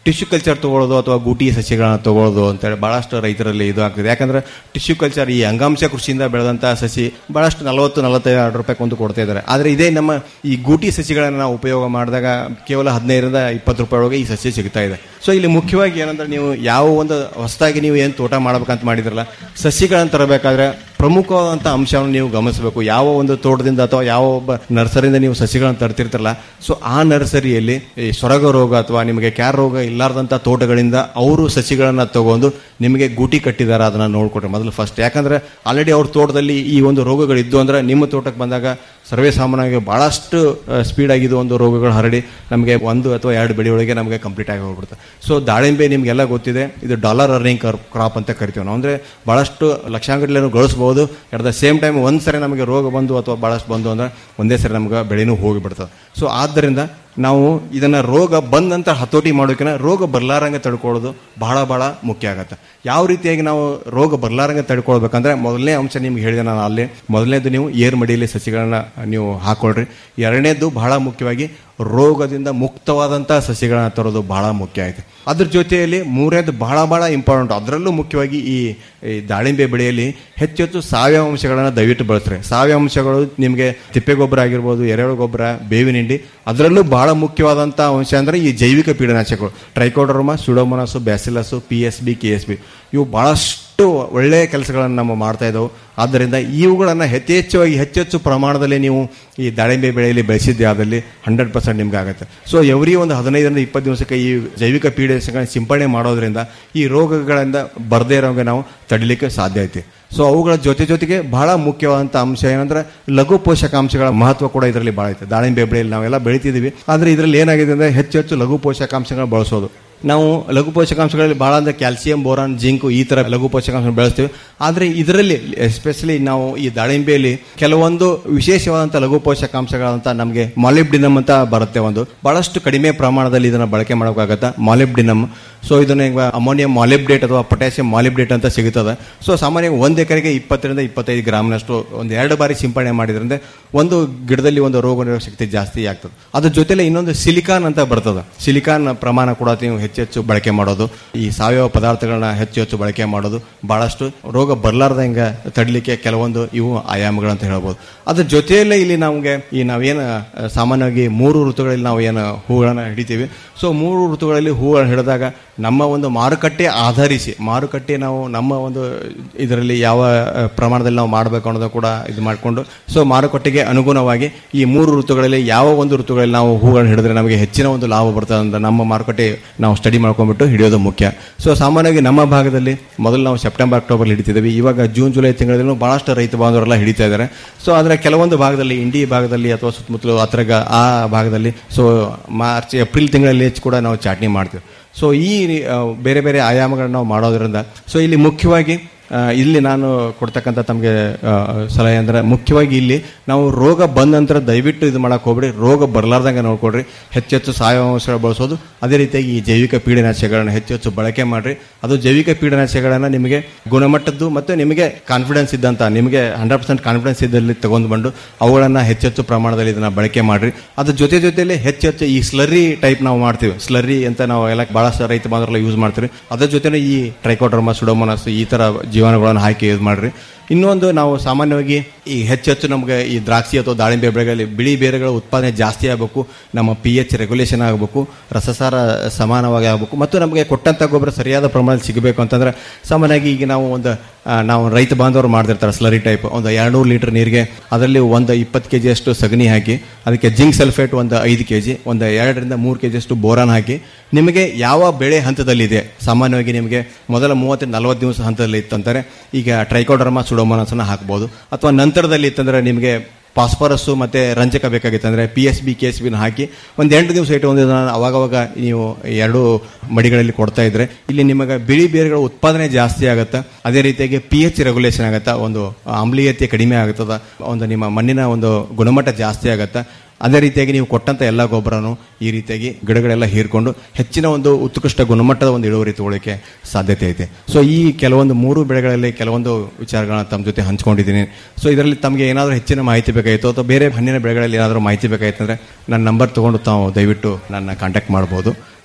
ಟಿಶ್ಯೂ ಕಲ್ಚರ್ ತಗೊಳ್ಳೋದು ಅಥವಾ ಗೂಟಿ ಸಸಿಗಳನ್ನ ತಗೊಳ್ಳೋದು ಅಂತೇಳಿ ಬಹಳಷ್ಟು ರೈತರಲ್ಲಿ ಇದು ಆಗ್ತದೆ ಯಾಕಂದ್ರೆ ಟಿಶ್ಯೂ ಕಲ್ಚರ್ ಈ ಅಂಗಾಂಶ ಕೃಷಿಯಿಂದ ಬೆಳೆದಂತಹ ಸಸಿ ಬಹಳಷ್ಟು ನಲವತ್ತು ನಲವತ್ತೈದು ರೂಪಾಯಿ ಒಂದು ಕೊಡ್ತಾ ಇದ್ದಾರೆ ಆದರೆ ಇದೇ ನಮ್ಮ ಈ ಗೂಟಿ ಸಸಿಗಳನ್ನ ನಾವು ಉಪಯೋಗ ಮಾಡಿದಾಗ ಕೇವಲ ಹದಿನೈದರಿಂದ ಇಪ್ಪತ್ತು ರೂಪಾಯಿ ಒಳಗೆ ಈ ಸಸಿ ಸಿಗ್ತಾ ಇದೆ ಸೊ ಇಲ್ಲಿ ಮುಖ್ಯವಾಗಿ ಏನಂದ್ರೆ ನೀವು ಯಾವ ಒಂದು ಹೊಸದಾಗಿ ನೀವು ಏನು ತೋಟ ಮಾಡ್ಬೇಕಂತ ಮಾಡಿದ್ರಲ್ಲ ಸಸಿಗಳನ್ನು ತರಬೇಕಾದ್ರೆ ಪ್ರಮುಖವಾದಂಥ ಅಂಶವನ್ನು ನೀವು ಗಮನಿಸಬೇಕು ಯಾವ ಒಂದು ತೋಟದಿಂದ ಅಥವಾ ಯಾವ ಒಬ್ಬ ನರ್ಸರಿಯಿಂದ ನೀವು ಸಸಿಗಳನ್ನು ತರ್ತಿರ್ತಾರಲ್ಲ ಸೊ ಆ ನರ್ಸರಿಯಲ್ಲಿ ಈ ಸೊರಗ ರೋಗ ಅಥವಾ ನಿಮಗೆ ಕ್ಯಾರ್ ರೋಗ ಇಲ್ಲಾರ್ದಂಥ ತೋಟಗಳಿಂದ ಅವರು ಸಸಿಗಳನ್ನು ತಗೊಂಡು ನಿಮಗೆ ಗೂಟಿ ಕಟ್ಟಿದಾರ ಅದನ್ನ ನೋಡ್ಕೊಟ್ರೆ ಮೊದಲು ಫಸ್ಟ್ ಯಾಕಂದ್ರೆ ಆಲ್ರೆಡಿ ಅವ್ರ ತೋಟದಲ್ಲಿ ಈ ಒಂದು ರೋಗಗಳಿದ್ದು ಅಂದ್ರೆ ನಿಮ್ಮ ತೋಟಕ್ಕೆ ಬಂದಾಗ ಸರ್ವೇ ಸಾಮಾನ್ಯವಾಗಿ ಬಹಳಷ್ಟು ಸ್ಪೀಡ್ ಆಗಿದ್ದು ಒಂದು ರೋಗಗಳು ಹರಡಿ ನಮಗೆ ಒಂದು ಅಥವಾ ಎರಡು ಬೆಳೆಯೊಳಗೆ ನಮಗೆ ಕಂಪ್ಲೀಟ್ ಆಗಿ ಹೋಗ್ಬಿಡುತ್ತೆ ಸೊ ದಾಳಿಂಬೆ ನಿಮಗೆಲ್ಲ ಗೊತ್ತಿದೆ ಇದು ಡಾಲರ್ ಅರ್ನಿಂಗ್ ಕ್ರಾಪ್ ಅಂತ ಕರಿತೀವಿ ನಾವು ಅಂದ್ರೆ ಬಹಳಷ್ಟು ಲಕ್ಷಾಂಗಟ್ಲೆ ಗಳಿಸಬಹುದು ಎಟ್ ದ ಸೇಮ್ ಟೈಮ್ ಒಂದ್ ಸರಿ ನಮಗೆ ರೋಗ ಬಂದು ಅಥವಾ ಬಹಳಷ್ಟು ಬಂದು ಅಂದ್ರೆ ಒಂದೇ ಸರಿ ನಮ್ಗೆ ಬೆಳೆನೂ ಹೋಗಿಬಿಡ್ತದೆ ಸೊ ಆದ್ದರಿಂದ ನಾವು ಇದನ್ನ ರೋಗ ಬಂದಂತ ಹತೋಟಿ ಮಾಡೋಕಿನ ರೋಗ ಬರ್ಲಾರಂಗೆ ತಡ್ಕೊಳ್ಳೋದು ಬಹಳ ಬಹಳ ಮುಖ್ಯ ಆಗತ್ತೆ ಯಾವ ರೀತಿಯಾಗಿ ನಾವು ರೋಗ ಬರ್ಲಾರಂಗೆ ತಡ್ಕೊಳ್ಬೇಕಂದ್ರೆ ಮೊದಲನೇ ಅಂಶ ನಿಮ್ಗೆ ಹೇಳಿದೆ ನಾನು ಅಲ್ಲಿ ಮೊದಲನೇದು ನೀವು ಏರ್ ಮಡಿಯಲ್ಲಿ ಸಸಿಗಳನ್ನ ನೀವು ಹಾಕೊಳ್ರಿ ಎರಡನೇದು ಬಹಳ ಮುಖ್ಯವಾಗಿ ರೋಗದಿಂದ ಮುಕ್ತವಾದಂತಹ ಸಸಿಗಳನ್ನ ತರೋದು ಬಹಳ ಮುಖ್ಯ ಆಯ್ತು ಅದ್ರ ಜೊತೆಯಲ್ಲಿ ಮೂರನೇದು ಬಹಳ ಬಹಳ ಇಂಪಾರ್ಟೆಂಟ್ ಅದರಲ್ಲೂ ಮುಖ್ಯವಾಗಿ ಈ ಈ ದಾಳಿಂಬೆ ಬೆಳೆಯಲ್ಲಿ ಹೆಚ್ಚು ಹೆಚ್ಚು ಸಾವಯವ ಅಂಶಗಳನ್ನು ದಯವಿಟ್ಟು ಬಳಸ್ರಿ ಸಾವಯವ ಅಂಶಗಳು ನಿಮಗೆ ತಿಪ್ಪೆ ಗೊಬ್ಬರ ಆಗಿರ್ಬೋದು ಎರೆಹುಳು ಗೊಬ್ಬರ ಬೇವಿನ ಹಿಂಡಿ ಅದರಲ್ಲೂ ಬಹಳ ಮುಖ್ಯವಾದಂಥ ಅಂಶ ಅಂದ್ರೆ ಈ ಜೈವಿಕ ಪೀಡನಾಶಕಗಳು trichoderma pseudomonas bacillus P S B K S B ಇವು ಬಹಳಷ್ಟು ಒಳ್ಳೆಯ ಕೆಲಸಗಳನ್ನು ನಮ್ಮ ಮಾಡ್ತಾ ಇದ್ದವು ಆದ್ದರಿಂದ ಇವುಗಳನ್ನು ಯಥೇಚ್ಛವಾಗಿ ಹೆಚ್ಚೆಚ್ಚು ಪ್ರಮಾಣದಲ್ಲಿ ನೀವು ಈ ದಾಳಿಂಬೆ ಬೆಳೆಯಲ್ಲಿ ಬೆಳೆಸಿದ್ದೆ ಆದಲ್ಲಿ ಹಂಡ್ರೆಡ್ ಪರ್ಸೆಂಟ್ ನಿಮ್ಗೆ ಆಗುತ್ತೆ ಸೊ ಎವ್ರಿ ಒಂದು ಹದಿನೈದರಿಂದ ಇಪ್ಪತ್ತು ದಿವಸಕ್ಕೆ ಈ ಜೈವಿಕ ಪೀಡಿಗಳನ್ನ ಸಿಂಪಡಣೆ ಮಾಡೋದ್ರಿಂದ ಈ ರೋಗಗಳಿಂದ ಬರದೇ ಇರೋಂಗೆ ನಾವು ತಡಿಲಿಕ್ಕೆ ಸಾಧ್ಯ ಐತಿ ಸೊ ಅವುಗಳ ಜೊತೆ ಜೊತೆಗೆ ಬಹಳ ಮುಖ್ಯವಾದಂಥ ಅಂಶ ಏನಂದ್ರೆ ಲಘು ಪೋಷಕಾಂಶಗಳ ಮಹತ್ವ ಕೂಡ ಇದರಲ್ಲಿ ಬಹಳ ಐತೆ ದಾಳಿಂಬೆ ಬೆಳೆಯಲ್ಲಿ ನಾವೆಲ್ಲ ಬೆಳಿತಿದ್ದೀವಿ ಆದರೆ ಇದರಲ್ಲಿ ಏನಾಗಿದೆ ಅಂದ್ರೆ ಹೆಚ್ಚು ಹೆಚ್ಚು ಲಘು ಪೋಷಕಾಂಶಗಳು ಬಳಸೋದು ನಾವು ಲಘು ಪೋಷಕಾಂಶಗಳಲ್ಲಿ ಬಹಳ ಅಂದ್ರೆ ಕ್ಯಾಲ್ಸಿಯಂ ಬೋರಾನ್ ಜಿಂಕು ಈ ತರ ಲಘು ಪೋಷಕಾಂಶ ಬೆಳೆಸ್ತೀವಿ ಆದರೆ ಇದರಲ್ಲಿ ಎಸ್ಪೆಷಲಿ ನಾವು ಈ ದಾಳಿಂಬೆಯಲ್ಲಿ ಕೆಲವೊಂದು ವಿಶೇಷವಾದಂಥ ಲಘು ಪೋಷಕಾಂಶಗಳಂತ ನಮಗೆ ಮಾಲಿಬ್ಡಿನಮ್ ಅಂತ ಬರುತ್ತೆ ಒಂದು ಬಹಳಷ್ಟು ಕಡಿಮೆ ಪ್ರಮಾಣದಲ್ಲಿ ಇದನ್ನ ಬಳಕೆ ಮಾಡೋಕ್ಕಾಗತ್ತೆ ಮಾಲಿಬ್ಡಿನಮ್ ಸೊ ಇದನ್ನ ಈಗ ಅಮೋನಿಯಂ ಮಾಲಿಬ್ಡೇಟ್ ಅಥವಾ ಪೊಟ್ಯಾಸಿಯಂ ಮಾಲಿಬ್ಡೇಟ್ ಅಂತ ಸಿಗುತ್ತದೆ ಸೊ ಸಾಮಾನ್ಯವಾಗಿ ಒಂದು ಎಕರೆಗೆ ಇಪ್ಪತ್ತರಿಂದ ಇಪ್ಪತ್ತೈದು ಗ್ರಾಮ್ನಷ್ಟು ಒಂದು ಎರಡು ಬಾರಿ ಸಿಂಪಡಣೆ ಮಾಡಿದ್ರಿಂದ ಒಂದು ಗಿಡದಲ್ಲಿ ಒಂದು ರೋಗ ನಿರೋಧಕ ಶಕ್ತಿ ಜಾಸ್ತಿ ಆಗ್ತದೆ ಅದ್ರ ಜೊತೆಲೆ ಇನ್ನೊಂದು ಸಿಲಿಕಾನ್ ಅಂತ ಬರ್ತದೆ ಸಿಲಿಕಾನ್ ಪ್ರಮಾಣ ಕೂಡ ನೀವು ಹೆಚ್ಚೆಚ್ಚು ಬಳಕೆ ಮಾಡೋದು ಈ ಸಾವಯವ ಪದಾರ್ಥಗಳನ್ನ ಹೆಚ್ಚು ಹೆಚ್ಚು ಬಳಕೆ ಮಾಡೋದು ಬಹಳಷ್ಟು ರೋಗ ಬರಲಾರ್ದಂಗೆ ತಡಲಿಕ್ಕೆ ಕೆಲವೊಂದು ಇವು ಆಯಾಮಗಳು ಅಂತ ಹೇಳ್ಬೋದು ಅದ್ರ ಜೊತೆಯಲ್ಲೇ ಇಲ್ಲಿ ನಮಗೆ ಈ ನಾವೇನು ಅಹ್, ಸಾಮಾನ್ಯವಾಗಿ ಮೂರು ಋತುಗಳಲ್ಲಿ ನಾವು ಏನು ಹೂಗಳನ್ನ ಹಿಡಿತೀವಿ ಸೊ ಮೂರು ಋತುಗಳಲ್ಲಿ ಹೂಗಳನ್ನು ಹಿಡಿದಾಗ ನಮ್ಮ ಒಂದು ಮಾರುಕಟ್ಟೆ ಆಧರಿಸಿ ಮಾರುಕಟ್ಟೆ ನಾವು ನಮ್ಮ ಒಂದು ಇದರಲ್ಲಿ ಯಾವ ಅಹ್, ಪ್ರಮಾಣದಲ್ಲಿ ನಾವು ಮಾಡಬೇಕು ಅನ್ನೋದು ಕೂಡ ಇದು ಮಾಡಿಕೊಂಡು ಸೊ ಮಾರುಕಟ್ಟೆಗೆ ಅನುಗುಣವಾಗಿ ಈ ಮೂರು ಋತುಗಳಲ್ಲಿ ಯಾವ ಒಂದು ಋತುಗಳಲ್ಲಿ ನಾವು ಹೂಗಳನ್ನು ಹಿಡಿದ್ರೆ ನಮಗೆ ಹೆಚ್ಚಿನ ಒಂದು ಲಾಭ ಬರ್ತದೆ ಅಂತ ನಮ್ಮ ಮಾರುಕಟ್ಟೆ ನಾವು ಸ್ಟಡಿ ಮಾಡ್ಕೊಂಡ್ಬಿಟ್ಟು ಹಿಡಿಯೋದು ಮುಖ್ಯ ಸೊ ಸಾಮಾನ್ಯವಾಗಿ ನಮ್ಮ ಭಾಗದಲ್ಲಿ ಮೊದಲು ನಾವು ಸೆಪ್ಟೆಂಬರ್ ಅಕ್ಟೋಬರ್ ಹಿಡಿತಿದ್ದೀವಿ ಇವಾಗ ಜೂನ್ ಜುಲೈ ತಿಂಗಳಲ್ಲಿ ಬಹಳಷ್ಟು ರೈತ ಬಾಂಧವರೆಲ್ಲ ಹಿಡಿತಾ ಇದ್ದಾರೆ ಸೊ ಅದರ ಕೆಲವೊಂದು ಭಾಗದಲ್ಲಿ ಇಂಡಿ ಭಾಗದಲ್ಲಿ ಅಥವಾ ಸುತ್ತಮುತ್ತಲು ಹತ್ರಗ ಆ ಭಾಗದಲ್ಲಿ ಸೊ ಮಾರ್ಚ್ ಏಪ್ರಿಲ್ ತಿಂಗಳಲ್ಲಿ ಹೆಚ್ಚು ಕೂಡ ನಾವು ಚಾಟ್ನಿ ಮಾಡ್ತೀವಿ ಸೊ ಈ ಆ, ಬೇರೆ ಬೇರೆ ಆಯಾಮಗಳನ್ನ ನಾವು ಮಾಡೋದ್ರಿಂದ ಸೊ ಇಲ್ಲಿ ಮುಖ್ಯವಾಗಿ ಆ, ಇಲ್ಲಿ ನಾನು ಕೊಡ್ತಕ್ಕಂಥ ತಮಗೆ ಸಲಹೆ ಅಂದ್ರೆ ಮುಖ್ಯವಾಗಿ ಇಲ್ಲಿ ನಾವು ರೋಗ ಬಂದ ನಂತರ ದಯವಿಟ್ಟು ಇದು ಮಾಡಕ್ ಹೋಗ್ಬೇಡಿ ರೋಗ ಬರಲಾರ್ದಂಗೆ ನೋಡ್ಕೊಡ್ರಿ ಹೆಚ್ಚೆಚ್ಚು ಸಾವಯವ ಅಂಶಗಳು ಬಳಸೋದು ಅದೇ ರೀತಿಯಾಗಿ ಈ ಜೈವಿಕ ಪೀಡನಾಶಕಗಳನ್ನ ಹೆಚ್ಚು ಹೆಚ್ಚು ಬಳಕೆ ಮಾಡ್ರಿ ಅದು ಜೈವಿಕ ಪೀಡನಾಶಕಗಳನ್ನ ನಿಮಗೆ ಗುಣಮಟ್ಟದ್ದು ಮತ್ತು ನಿಮಗೆ ಕಾನ್ಫಿಡೆನ್ಸ್ ಇದ್ದಂತ ನಿಮಗೆ ಹಂಡ್ರೆಡ್ ಪರ್ಸೆಂಟ್ ಕಾನ್ಫಿಡೆನ್ಸ್ ಇದ್ದಲ್ಲಿ ತಗೊಂಡು ಬಂದು ಅವುಗಳನ್ನ ಹೆಚ್ಚೆಚ್ಚು ಪ್ರಮಾಣದಲ್ಲಿ ಇದನ್ನ ಬಳಕೆ ಮಾಡ್ರಿ ಅದ್ರ ಜೊತೆ ಜೊತೆಲಿ ಹೆಚ್ಚೆಚ್ಚು ಈ ಸ್ಲರ್ರಿ ಟೈಪ್ ನಾವು ಮಾಡ್ತೀವಿ ಸ್ಲರ್ರಿ ಅಂತ ನಾವು ಎಲ್ಲ ಬಹಳಷ್ಟು ರೈತ ಬಾಂಧವರೆಲ್ಲ ಯೂಸ್ ಮಾಡ್ತೀವಿ ಅದ್ರ ಜೊತೆನೆ ಈ ಟ್ರೈಕೋಡ್ರಮ ಸುಡೋಮೋನಸ್ ಈ ತರ ಜೀವಾಣುಗಳನ್ನು ಹಾಕಿ ಯೂಸ್ ಮಾಡ್ರಿ ಇನ್ನೊಂದು ನಾವು ಸಾಮಾನ್ಯವಾಗಿ ಈ ಹೆಚ್ಚೆಚ್ಚು ನಮಗೆ ಈ ದ್ರಾಕ್ಷಿ ಅಥವಾ ದಾಳಿಂಬೆ ಬೆಳೆಗಳಲ್ಲಿ ಬಿಳಿ ಬೇರುಗಳ ಉತ್ಪಾದನೆ ಜಾಸ್ತಿ ಆಗಬೇಕು ನಮ್ಮ ಪಿ ಎಚ್ ರೆಗ್ಯುಲೇಷನ್ ಆಗಬೇಕು ರಸಸಾರ ಸಮಾನವಾಗಿ ಆಗಬೇಕು ಮತ್ತು ನಮಗೆ ಕೊಟ್ಟಂತ ಗೊಬ್ಬರ ಸರಿಯಾದ ಪ್ರಮಾಣದಲ್ಲಿ ಸಿಗಬೇಕು ಅಂತಂದ್ರೆ ಸಾಮಾನ್ಯವಾಗಿ ಈಗ ನಾವು ಒಂದು ಆ, ನಾವು ರೈತ ಬಾಂಧವರು ಮಾಡ್ತಿರ್ತಾರೆ ಸ್ಲರಿ ಟೈಪ್ ಒಂದು ಎರಡ್ನೂರು ಲೀಟರ್ ನೀರಿಗೆ ಅದರಲ್ಲಿ ಒಂದು ಇಪ್ಪತ್ತು ಕೆ ಅಷ್ಟು ಸಗಣಿ ಹಾಕಿ ಅದಕ್ಕೆ ಜಿಂಕ್ ಸಲ್ಫೇಟ್ ಒಂದು ಐದು ಕೆ ಜಿ ಒಂದು ಎರಡರಿಂದ ಮೂರು ಕೆ ಅಷ್ಟು ಬೋರಾನ್ ಹಾಕಿ ನಿಮಗೆ ಯಾವ ಬೆಳೆ ಹಂತದಲ್ಲಿದೆ ಸಾಮಾನ್ಯವಾಗಿ ನಿಮಗೆ ಮೊದಲ ಮೂವತ್ತರಿಂದ ನಲವತ್ತು ದಿವಸ ಹಂತದಲ್ಲಿ ಇತ್ತಂತಾರೆ ಈಗ ಟ್ರೈಕೋಡರ್ಮಾ ಸುಡೋಮೋನಸನ್ನ ಹಾಕ್ಬೋದು ಅಥವಾ ನಂತರದಲ್ಲಿ ಇತ್ತಂದ್ರೆ ನಿಮಗೆ ಫಾಸ್ಫರಸ್ಸು ಮತ್ತೆ ರಂಜಕ ಬೇಕಾಗಿತ್ತು ಅಂದ್ರೆ P S B K S ಬಿನ ಹಾಕಿ ಒಂದು ಎಂಟು ದಿವಸ ಇಟ್ಟು ಒಂದು ಅವಾಗವಾಗ ನೀವು ಎರಡು ಮಡಿಗಳಲ್ಲಿ ಕೊಡ್ತಾ ಇದ್ರೆ ಇಲ್ಲಿ ನಿಮಗೆ ಬಿಳಿ ಬೇರುಗಳ ಉತ್ಪಾದನೆ ಜಾಸ್ತಿ ಆಗುತ್ತೆ ಅದೇ ರೀತಿಯಾಗಿ ಪಿ ಎಚ್ ರೆಗ್ಯುಲೇಷನ್ ಆಗುತ್ತೆ ಒಂದು ಆಮ್ಲೀಯತೆ ಕಡಿಮೆ ಆಗುತ್ತದೆ ಒಂದು ನಿಮ್ಮ ಮಣ್ಣಿನ ಒಂದು ಗುಣಮಟ್ಟ ಜಾಸ್ತಿ ಆಗುತ್ತೆ ಅದೇ ರೀತಿಯಾಗಿ ನೀವು ಕೊಟ್ಟಂತ ಎಲ್ಲ ಗೊಬ್ಬರನು ಈ ರೀತಿಯಾಗಿ ಗಿಡಗಳೆಲ್ಲ ಹೀರ್ಕೊಂಡು ಹೆಚ್ಚಿನ ಒಂದು ಉತ್ಕೃಷ್ಟ ಗುಣಮಟ್ಟದ ಒಂದು ಇಳುವರಿ ತಗೊಳ್ಳಿಕ್ಕೆ ಸಾಧ್ಯತೆ ಐತೆ ಸೊ ಈ ಕೆಲವೊಂದು ಮೂರು ಬೆಳೆಗಳಲ್ಲಿ ಕೆಲವೊಂದು ವಿಚಾರಗಳನ್ನ ತಮ್ಮ ಜೊತೆ ಹಂಚ್ಕೊಂಡಿದ್ದೀನಿ ಸೊ ಇದರಲ್ಲಿ ತಮಗೆ ಏನಾದರೂ ಹೆಚ್ಚಿನ ಮಾಹಿತಿ ಬೇಕಾಯಿತು ಅಥವಾ ಬೇರೆ ಹಣ್ಣಿನ ಬೆಳೆಗಳಲ್ಲಿ ಏನಾದರೂ ಮಾಹಿತಿ ಬೇಕಾಯ್ತು ಅಂದ್ರೆ ನನ್ನ ನಂಬರ್ ತಗೊಂಡು ತಾವು ದಯವಿಟ್ಟು ನನ್ನ ಕಾಂಟ್ಯಾಕ್ಟ್ ಮಾಡ್ಬೋದು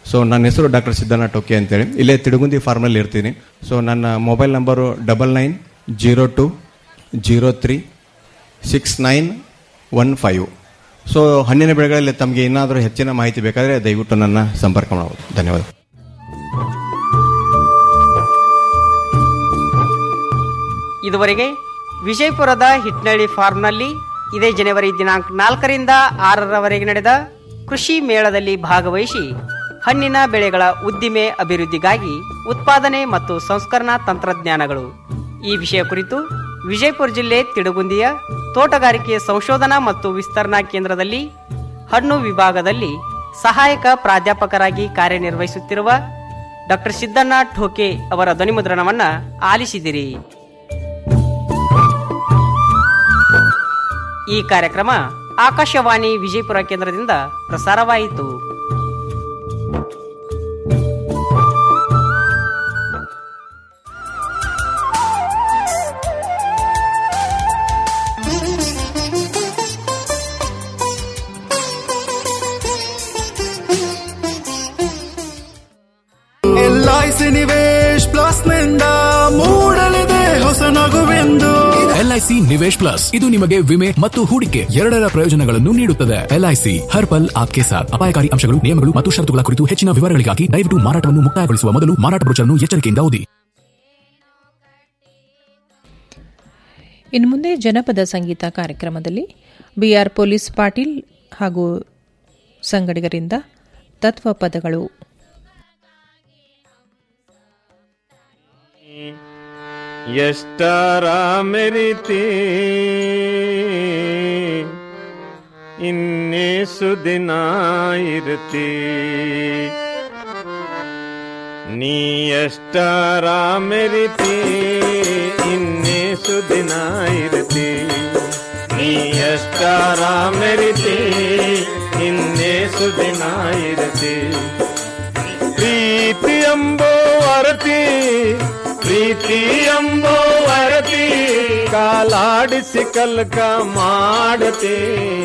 ಸೊ ನನ್ನ ಹೆಸರು ಡಾಕ್ಟರ್ ಸಿದ್ದಣ್ಣ ಟೋಕೆ ಅಂತೇಳಿ ಇಲ್ಲೇ ತಿಡುಗುಂದಿ ಫಾರ್ಮಲ್ಲಿ ಇರ್ತೀನಿ ಸೊ ನನ್ನ mobile number double nine zero two zero three six nine one five so ಹಣ್ಣಿನ ಬೆಳೆಗಳಲ್ಲಿ ತಮಗೆ ಏನಾದರೂ ಹೆಚ್ಚಿನ ಮಾಹಿತಿ ಬೇಕಾದರೆ ದಯವಿಟ್ಟು ನನ್ನ ಸಂಪರ್ಕ ಮಾಡಬಹುದು ಧನ್ಯವಾದ ಇದುವರೆಗೆ ವಿಜಯಪುರದ ಹಿಟ್ನಳ್ಳಿ ಫಾರ್ಮ್ನಲ್ಲಿ ಇದೇ ಜನವರಿ ದಿನಾಂಕ ನಾಲ್ಕರಿಂದ ಆರರವರೆಗೆ ನಡೆದ ಕೃಷಿ ಮೇಳದಲ್ಲಿ ಭಾಗವಹಿಸಿ ಹಣ್ಣಿನ ಬೆಳೆಗಳ ಉದ್ದಿಮೆ ಅಭಿವೃದ್ಧಿಗಾಗಿ ಉತ್ಪಾದನೆ ಮತ್ತು ಸಂಸ್ಕರಣಾ ತಂತ್ರಜ್ಞಾನಗಳು ಈ ವಿಷಯ ಕುರಿತು ವಿಜಯಪುರ ಜಿಲ್ಲೆ ತಿಡುಗುಂದಿಯ ತೋಟಗಾರಿಕೆ ಸಂಶೋಧನಾ ಮತ್ತು ವಿಸ್ತರಣಾ ಕೇಂದ್ರದಲ್ಲಿ ಹಣ್ಣು ವಿಭಾಗದಲ್ಲಿ ಸಹಾಯಕ ಪ್ರಾಧ್ಯಾಪಕರಾಗಿ ಕಾರ್ಯನಿರ್ವಹಿಸುತ್ತಿರುವ ಡಾಕ್ಟರ್ ಸಿದ್ದಣ್ಣ ಠೋಕೆ ಅವರ ಧ್ವನಿಮುದ್ರಣವನ್ನ ಆಲಿಸಿದಿರಿ ಈ ಕಾರ್ಯಕ್ರಮ ಆಕಾಶವಾಣಿ ವಿಜಯಪುರ ಕೇಂದ್ರದಿಂದ ಪ್ರಸಾರವಾಯಿತು ಎಲ್ಐಸಿ ನಿವೇಶ್ ಪ್ಲಸ್ ನಿಂದ ಮೂಡಲಿದೆ ಹೊಸ ನಗುವೆಂದು ಎಲ್ಐಸಿ ನಿವೇಶ್ ಪ್ಲಸ್ ಇದು ನಿಮಗೆ ವಿಮೆ ಮತ್ತು ಹೂಡಿಕೆ ಎರಡರ ಪ್ರಯೋಜನಗಳನ್ನು ನೀಡುತ್ತದೆ ಎಲ್ಐಸಿ ಹರ್ ಪಲ್ ಆಪ್ಕೆ ಸಾಥ್ ಅಪಾಯಕಾರಿ ಅಂಶಗಳು ನಿಯಮಗಳು ಮತ್ತು ಷರತ್ತುಗಳ ಕುರಿತು ಹೆಚ್ಚಿನ ವಿವರಗಳಿಗಾಗಿ ದಯವಿಟ್ಟು ಮಾರಾಟವನ್ನು ಮುಕ್ತಾಯಗೊಳಿಸುವ ಮೊದಲು ಮಾರಾಟ ಬ್ರೋಚರ್ನ್ನು ಎಚ್ಚರಿಕೆಯಿಂದ ಓದಿ ಇನ್ನು ಮುಂದೆ ಜನಪದ ಸಂಗೀತ ಕಾರ್ಯಕ್ರಮದಲ್ಲಿ ಬಿಆರ್ ಪೊಲೀಸ್ ಪಾಟೀಲ್ ಹಾಗೂ ಸಂಗಡಿಗರಿಂದ ತತ್ವ ಪದಗಳು ಎಷ್ಟರ ಮೆರಿತಿ ಇನ್ನೇ ಸುದಿನ ಇರ್ತಿ ನೀ ಎಷ್ಟರ ಮೆರಿತಿ ಇನ್ನೇ ಸುದಿನ ಇರ್ತಿ ನೀ ಎಷ್ಟರ ಮೆರಿತಿ ಇನ್ನೇ ಸುದಿನ ಇರ್ತಿ ಪ್ರೀತಿ ಎಂಬೋ ಅರತಿ ಪ್ರೀತಿ ಎಂಬೋ ಅರತಿ ಕಾಲಾಡಿಸಿ ಕಲ್ಕ ಮಾಡತಿ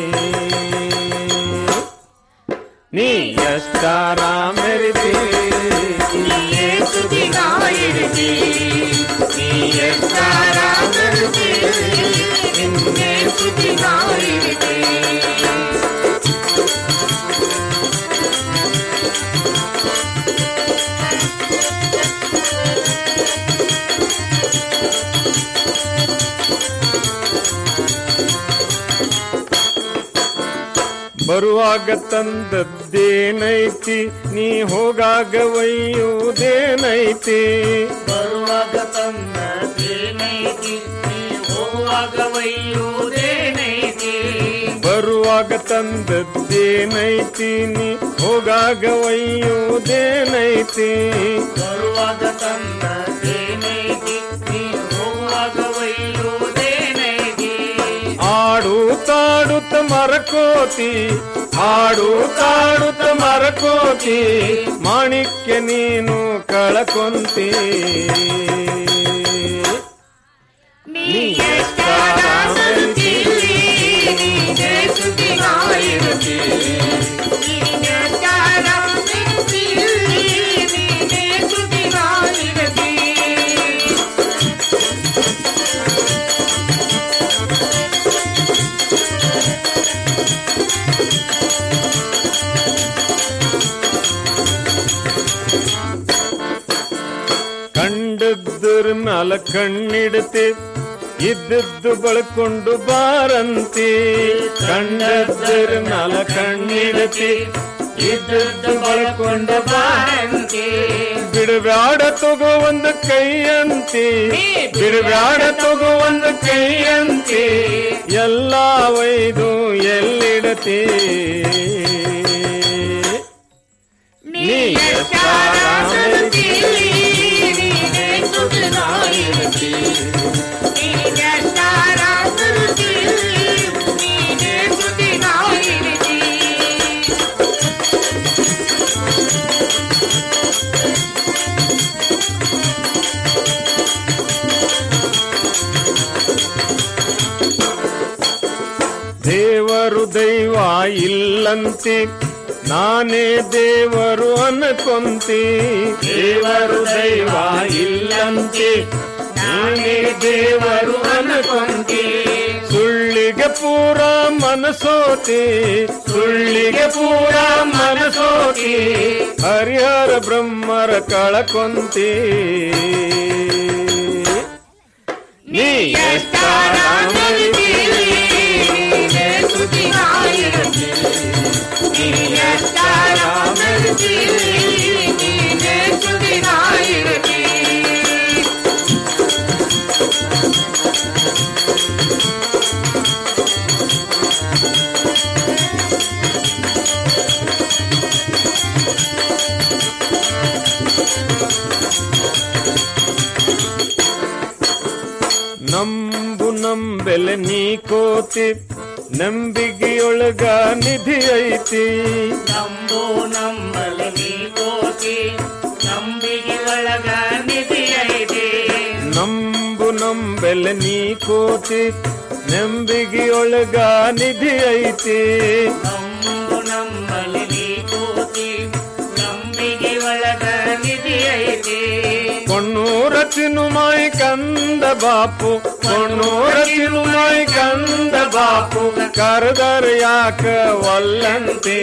ನೀ ಎಷ್ಟಾರ ಮೆರಿತಿ ಇಲ್ಲೇ ಸುದಿನ ಇರಿತಿ ನೀ ಎಷ್ಟಾರ ಮೆರಿತಿ ಇನ್ನೇ ಸುದಿನ ಇರಿತಿ ಬರುವಾಗ ತಂದದ್ದೇನೈತಿ ನೀ ಹೋಗಾಗ ಒಯ್ಯುವುದೇನೈತಿ ಬರುವಾಗ ತಂದದ್ದೇನೈತಿ ನೀ ಹೋಗುವಾಗ ಒಯ್ಯುವುದೇನೈತಿ ಬರುವಾಗ ತಂದದ್ದೇನೈತಿ ನೀ ಹೋಗಾಗ ಒಯ್ಯುವುದೇನೈತಿ ಬರುವಾಗ ತಂದದ್ದೇನೈತಿ ನೀ ಹೋಗುವಾಗ ಒಯ್ಯುವುದೇನೈತಿ ಆಡು ತಾಡುತ್ತ ಮರಕೋತಿ ಆಡು ತಾಡುತ್ತ ಮರಕೋತಿ ಮಾಣಿಕ್ಯ ನೀನು ಕಳಕೊಂತಿ ನೀ ಎಷ್ಟಾರ ಮೆರಿತಿ, ನೀನೇ ಸುದಿನ ಇರುತಿ. ನೀ ಎಷ್ಟಾರ ಮೆರಿತಿ, ನೀನೇ ಸುದಿನ ಇರುತಿ. ಕಂಡದ್ರ ಮ್ಯಾಲ ಕಣ್ಣಿಡತಿ ಇದ್ದದ್ದು ಬಳಕೊಂಡು ಬಾರಂತಿ ಕಂಡದ್ರ ಮ್ಯಾಲ ಕಣ್ಣಿಡತಿ ಇದ್ದದ್ದು ಬಳಕೊಂಡು ಬಾರಂತಿ ಬಿಡಬ್ಯಾಡ ತಗೋ ಒಂದು ಕೈಯಂತಿ ಬಿಡಬ್ಯಾಡ ತಗೋ ಒಂದು ಕೈಯಂತಿ ಎಲ್ಲ ಒಯ್ದು ಎಲ್ಲಿಡತಿ ನೀ ಎಷ್ಟಾರ ಮೆರಿತಿ, ನೀನೇ ಸುದಿನ ಇರುತಿ. ನೀ ಎಷ್ಟಾರ ಮೆರಿತಿ, ನೀನೇ ಸುದಿನ ಇರುತಿ. ದೇವರು ದೈವ ಇಲ್ಲಂತೆ ನಾನೇ ದೇವರು ಅನ್ಕೊಂತಿ ದೇವರು ದೈವ ಇಲ್ಲಂತೆ ನಾನೇ ದೇವರು ಅನ್ಕೊಂತಿ ಸುಳ್ಳಿಗೆ ಪೂರ ಮನಸೋತಿ ಸುಳ್ಳಿಗೆ ಪೂರ ಮನಸೋತಿ ಹರಿಹರ ಬ್ರಹ್ಮರ ಕಳಕೊಂತಿ ನೀ ಎಷ್ಟಾರ ಮರಿತೀರಿ, ನೀನೇ ಸುಖಿಯಾಗಿರುತ್ತಿ. ನೀ ಎಷ್ಟಾರ ಮರಿತೀರಿ, ನೀನೇ ಸುಖಿಯಾಗಿರುತ್ತಿ. ನಂಬು ನಂಬೆಲೆ ನೀ ಕೋತಿ ನಂಬಿಗೆಯೊಳಗ ನಿಧಿ ಐತಿ ನಂಬು ನಂಬಲು ನೀ ಕೋತಿ ನಂಬಿಗೆ ಒಳಗ ನಿಧಿ ಐತಿ ನಂಬು ನಂಬೆಲೆ ನೀ ಕೋತಿ ನಂಬಿಗೆಯೊಳಗ ನಿಧಿ ಐತಿ ನಂಬು ನಂಬಲು ನೀ ಕೋತಿ ನಂಬಿಗೆ ಒಳಗ ನಿಧಿ ಐತಿ ಕೊಣ್ಣೂರ ಚಿನುಮಾಯಿ ಕಂದ ಬಾಪು ಕೊಣ್ಣೂರ ಚಿನುಮಾಯಿ ಕಂದ ಬಾಪು ಕರೆದರ ಯಾಕ ಒಲ್ಲಂತೆ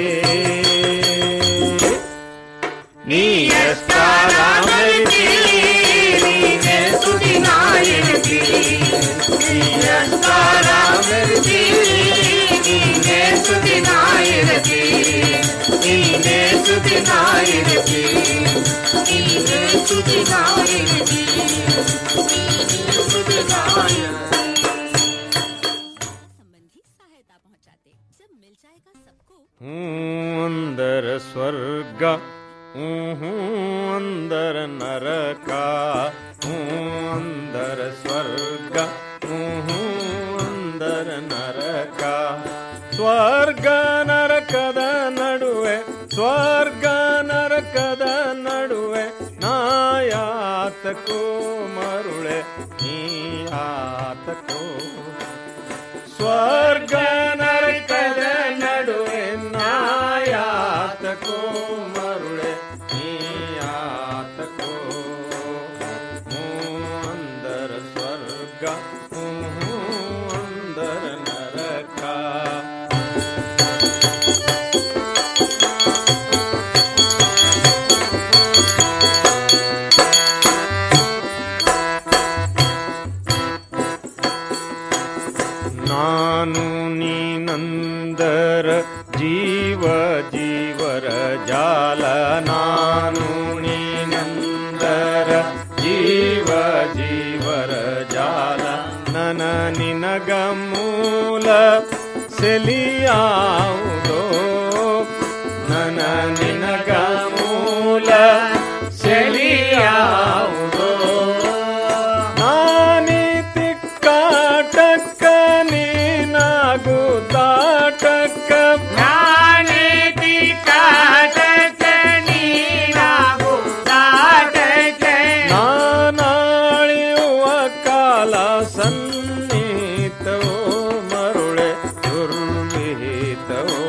ನೀ ಎಷ್ಟಾರ ಮರಿತೀರಿ, ನೀನೇ ಸುಖಿಯಾಗಿರುತ್ತಿ. ನೀ ಎಷ್ಟಾರ ಮರಿತೀರಿ, ನೀನೇ ಸುಖಿಯಾಗಿರುತ್ತಿ. ನೀನೇ ಸುಖಿಯಾಗಿರುತ್ತಿ. ನೀನೇ ಸುಖಿಯಾಗಿರುತ್ತಿ. ನೀನೇ ಸುಖಿಯಾಗಿರುತ್ತಿ. ಹ್ಞೂ ಅಂದರ ಸ್ವರ್ಗ ಹ್ಞೂ ಹ್ಞೂ ಅಂದರ ನರಕ ಹ್ಞೂ ಅಂದರ ಸ್ವರ್ಗ ಹ್ಞೂ ಹ್ಞೂ ಅಂದರ ನರಕ ಸ್ವರ್ಗ ನರಕದ ನಡುವೆ ಸ್ವರ್ಗ ನರಕದ ನಡುವೆ ನಾಯಾತಕೋ ಮರುಳೆ ನೀಯಾತಕೋ ಸ್ವರ್ಗ ನರಕದ ನಡುವೆ ನಾಯಾತಕೋ ಮರುಳೆ ನೀಯಾತಕೋ ಹ್ಞೂ ಅಂದರ ಸ್ವರ್ಗ ಹ್ಞೂ ಹ್ಞೂ ಅಂದರ ನರಕ ನಾನು ನೀನಂದರ ಜೀವ ಜೀವರ ಜಾಲ ನಾನು ನೀನಂದರ ಜೀವ ಜೀವರ ಜಾಲ ನನ ನಿನಗ ಮೂಲ ಸೆಲಿಯಾವುದೋ ನನ ನಿನಗ ಮೂಲ ಸೆಲಿಯಾವುದೋ ನಾನೀತಿ ಕಾಟಕ್ಕ ನೀನಾಗು ದಾಟಕ್ಕ ನಾನೇತಿ ಕಾಟಕ ನೀನಾಗು ದಾಟಕ ನಾನಾಳಿಯುವ ಕಾಲ ಸನ್ನಿಹಿತವೋ ಮರುಳೆ ದುರ್ವಿಹಿತವೋ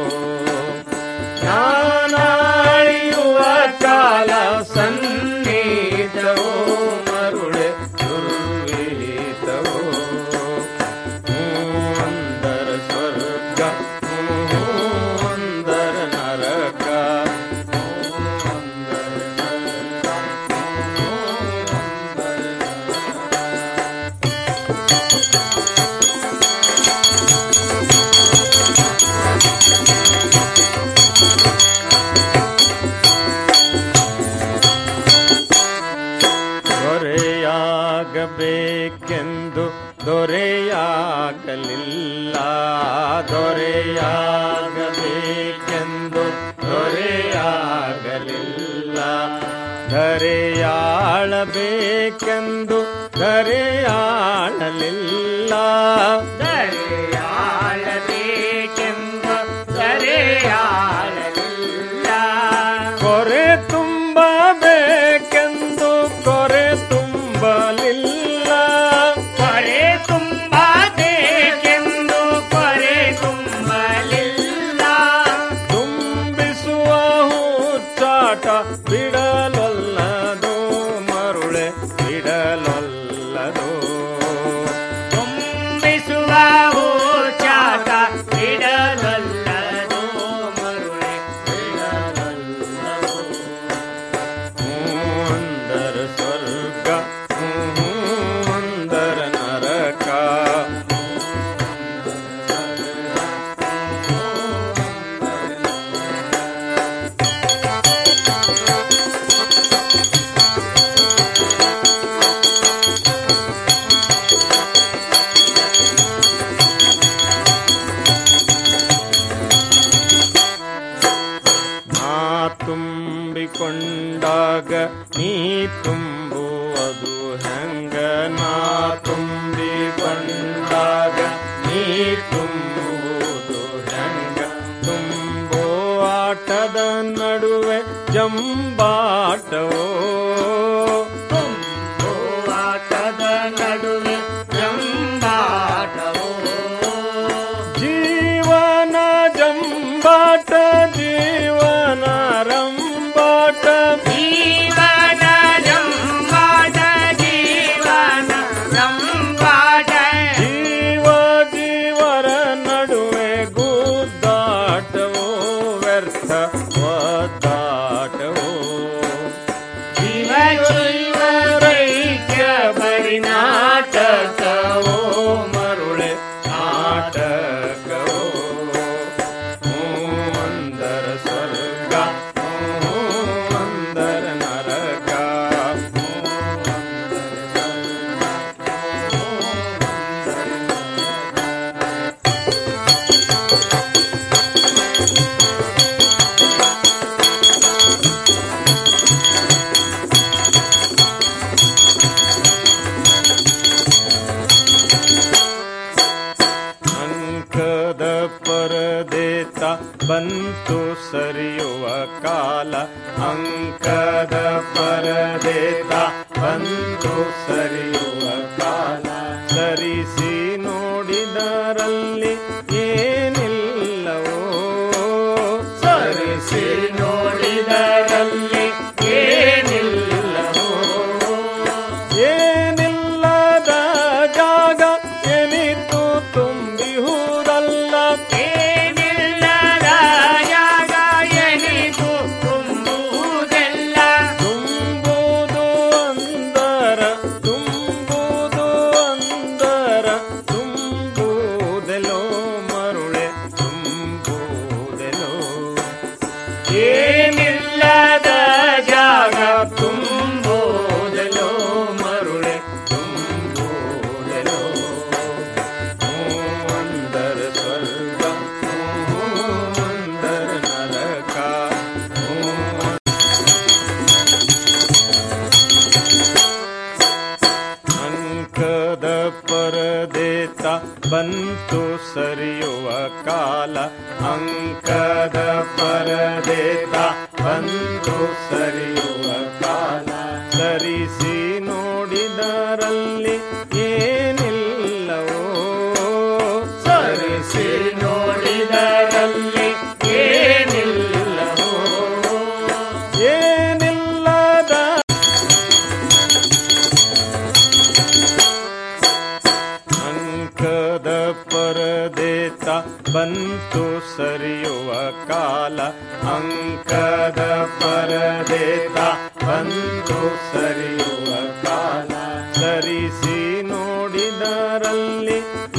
ನಾನಾಳಿಯುವ ಕಾಲ ಸನ್ನಿಹಿತವೋ ಮರುಳೆ ದುರ್ವಿಹಿತವೋ ಹ್ಞೂ ಅಂದರ ಸ್ವರ್ಗ ಹ್ಞೂ ಅಂದರ ನರಕ ಹ್ಞೂ ಅಂದರ ಸ್ವರ್ಗ ಹ್ಞೂ ಅಂದರ ನರಕ ದೊರೆಯಾಗಬೇಕೆಂದು ದೊರೆಯಾಗಲಿಲ್ಲ ದೊರೆಯಾಗಬೇಕೆಂದು ದೊರೆಯಾಗಲಿಲ್ಲ ಧರೆಯಾಳಬೇಕೆಂದು ಧರೆಯಾಳಲಿಲ್ಲ ದರೆಯಾಳಬೇಕೆಂಬ ದರೆಯಾಳಲಿಲ್ಲ ಕೊರೆ ತುಂಬಬೇಕೆಂದು ಕೊರೆ ತುಂಬಲಿಲ್ಲ ಕೊರೆ ತುಂಬಬೇಕೆಂದು ಕೊರೆ ತುಂಬಲಿಲ್ಲ ತುಂಬಿಸಬೇಕೆಂದು ಬಿಡಲೊಲ್ಲದು ಮರುಳೆ ಬಿಡಲೊಲ್ಲದು ತುಂಬಿಸುವ ಚಾಟ ಬಿಡಲಲ್ಲದು ಮರುಳೆ ಬಿಡಲಲ್ಲದು ಅಂದರ ಸ್ವರ್ಗ ಅಂದರ ನರಕ ನಾ ತುಂಬಿಕೊಂಡಾಗ ನೀ ತುಂಬುವುದು ಹೆಂಗ ನಾ ತುಂಬಿಕೊಂಡಾಗ ನೀ ತುಂಬುವುದು ಹೆಂಗ ತುಂಬೋ ಆಟದ ನಡುವೆ ಜಂಬಾಟವೋ ಆಟದ ನಡುವೆ ಜಂಬಾಟವೋ ಜೀವನ ಜಂಬಾಟ ಜೀವನ ರಂಬಾಟ ಜೀವನ ಜಂಬಾಟ ಜೀವನ ರಂಬಾಟ ಜೀವ ಜೀವರ ನಡುವೆ ಗುದ್ದಾಟವೋ ವ್ಯರ್ಥ ಒದ್ದಾಟವೋ ಜೀವ ಜೀವರೈಕ್ಯ ಬರಿ ನಾಟಕವೋ ಮರುಳೆ ನಾಟಕವೋ ಹ್ಞೂ ಅಂದರ ಸ್ವರ್ಗ ಹ್ಞೂ ಅಂದರ ನರಕ ಹ್ಞೂ ಅಂಕದ ಪರದೇತ ಬಂತು ಸರಿಯುವ ಕಾಲ ಅಂಕದ ಪರದೇತ ಬಂತು ಸರಿಯುವ ಕಾಲ ಸರಿಸಿ ನೋಡಿದರಲ್ಲಿ ಏನಿಲ್ಲವೋ ಸರಿಸಿ ನೋಡಿದರಲ್ಲಿ ಏನಿಲ್ಲವೋ ಏನಿಲ್ಲದ ಜಾಗ ಎನಿತು ತುಂಬಿಹುದಲ್ಲ ಏನಿಲ್ಲದ ಜಾಗ ಎನಿತು ತುಂಬುವುದೆಲ್ಲ ತುಂಬುವುದು ಅಂದರ ತುಂಬುವುದು ಅಂದರ ತುಂಬುವುದೆಲೋ ಮರುಳೆ ತುಂಬುವುದೆಲೋ ಏನಿಲ್ಲದ ಜಾಗ ತುಂಬುವುದೆಲ್ಲೋ ಮರುಳೆ ತುಂಬುವುದೆಲೋ ಹ್ಞೂ ಅಂದರ ಸ್ವರ್ಗ ಹ್ಞೂ ಅಂದರ ನರಕ ಹ್ಞೂ ಅಂಕದ ಪರದೇತ ಬಂತು ಸರಿಯುವ ಕಾಲ ಅಂಕದ ಪರದೇತ ಬಂತು ಸರಿಯುವ ಕಾಲ ಸರಿಸಿ ನೋಡಿದರಲ್ಲಿ ಏನಿಲ್ಲವೋ ಸರಿಸಿ ನೋಡಿದರಲ್ಲಿ ಏನಿಲ್ಲವೋ ಏನಿಲ್ಲದ ಅಂಕದ ಪರದೇತ ಬಂತು ಸರಿಯುವ ಕಾಲ ಅಂಕದ ಪರದೇತ ಬಂತು ಸರಿಯುವ ಕಾಲ ಸರಿಸಿ ನೋಡಿದರಲ್ಲಿ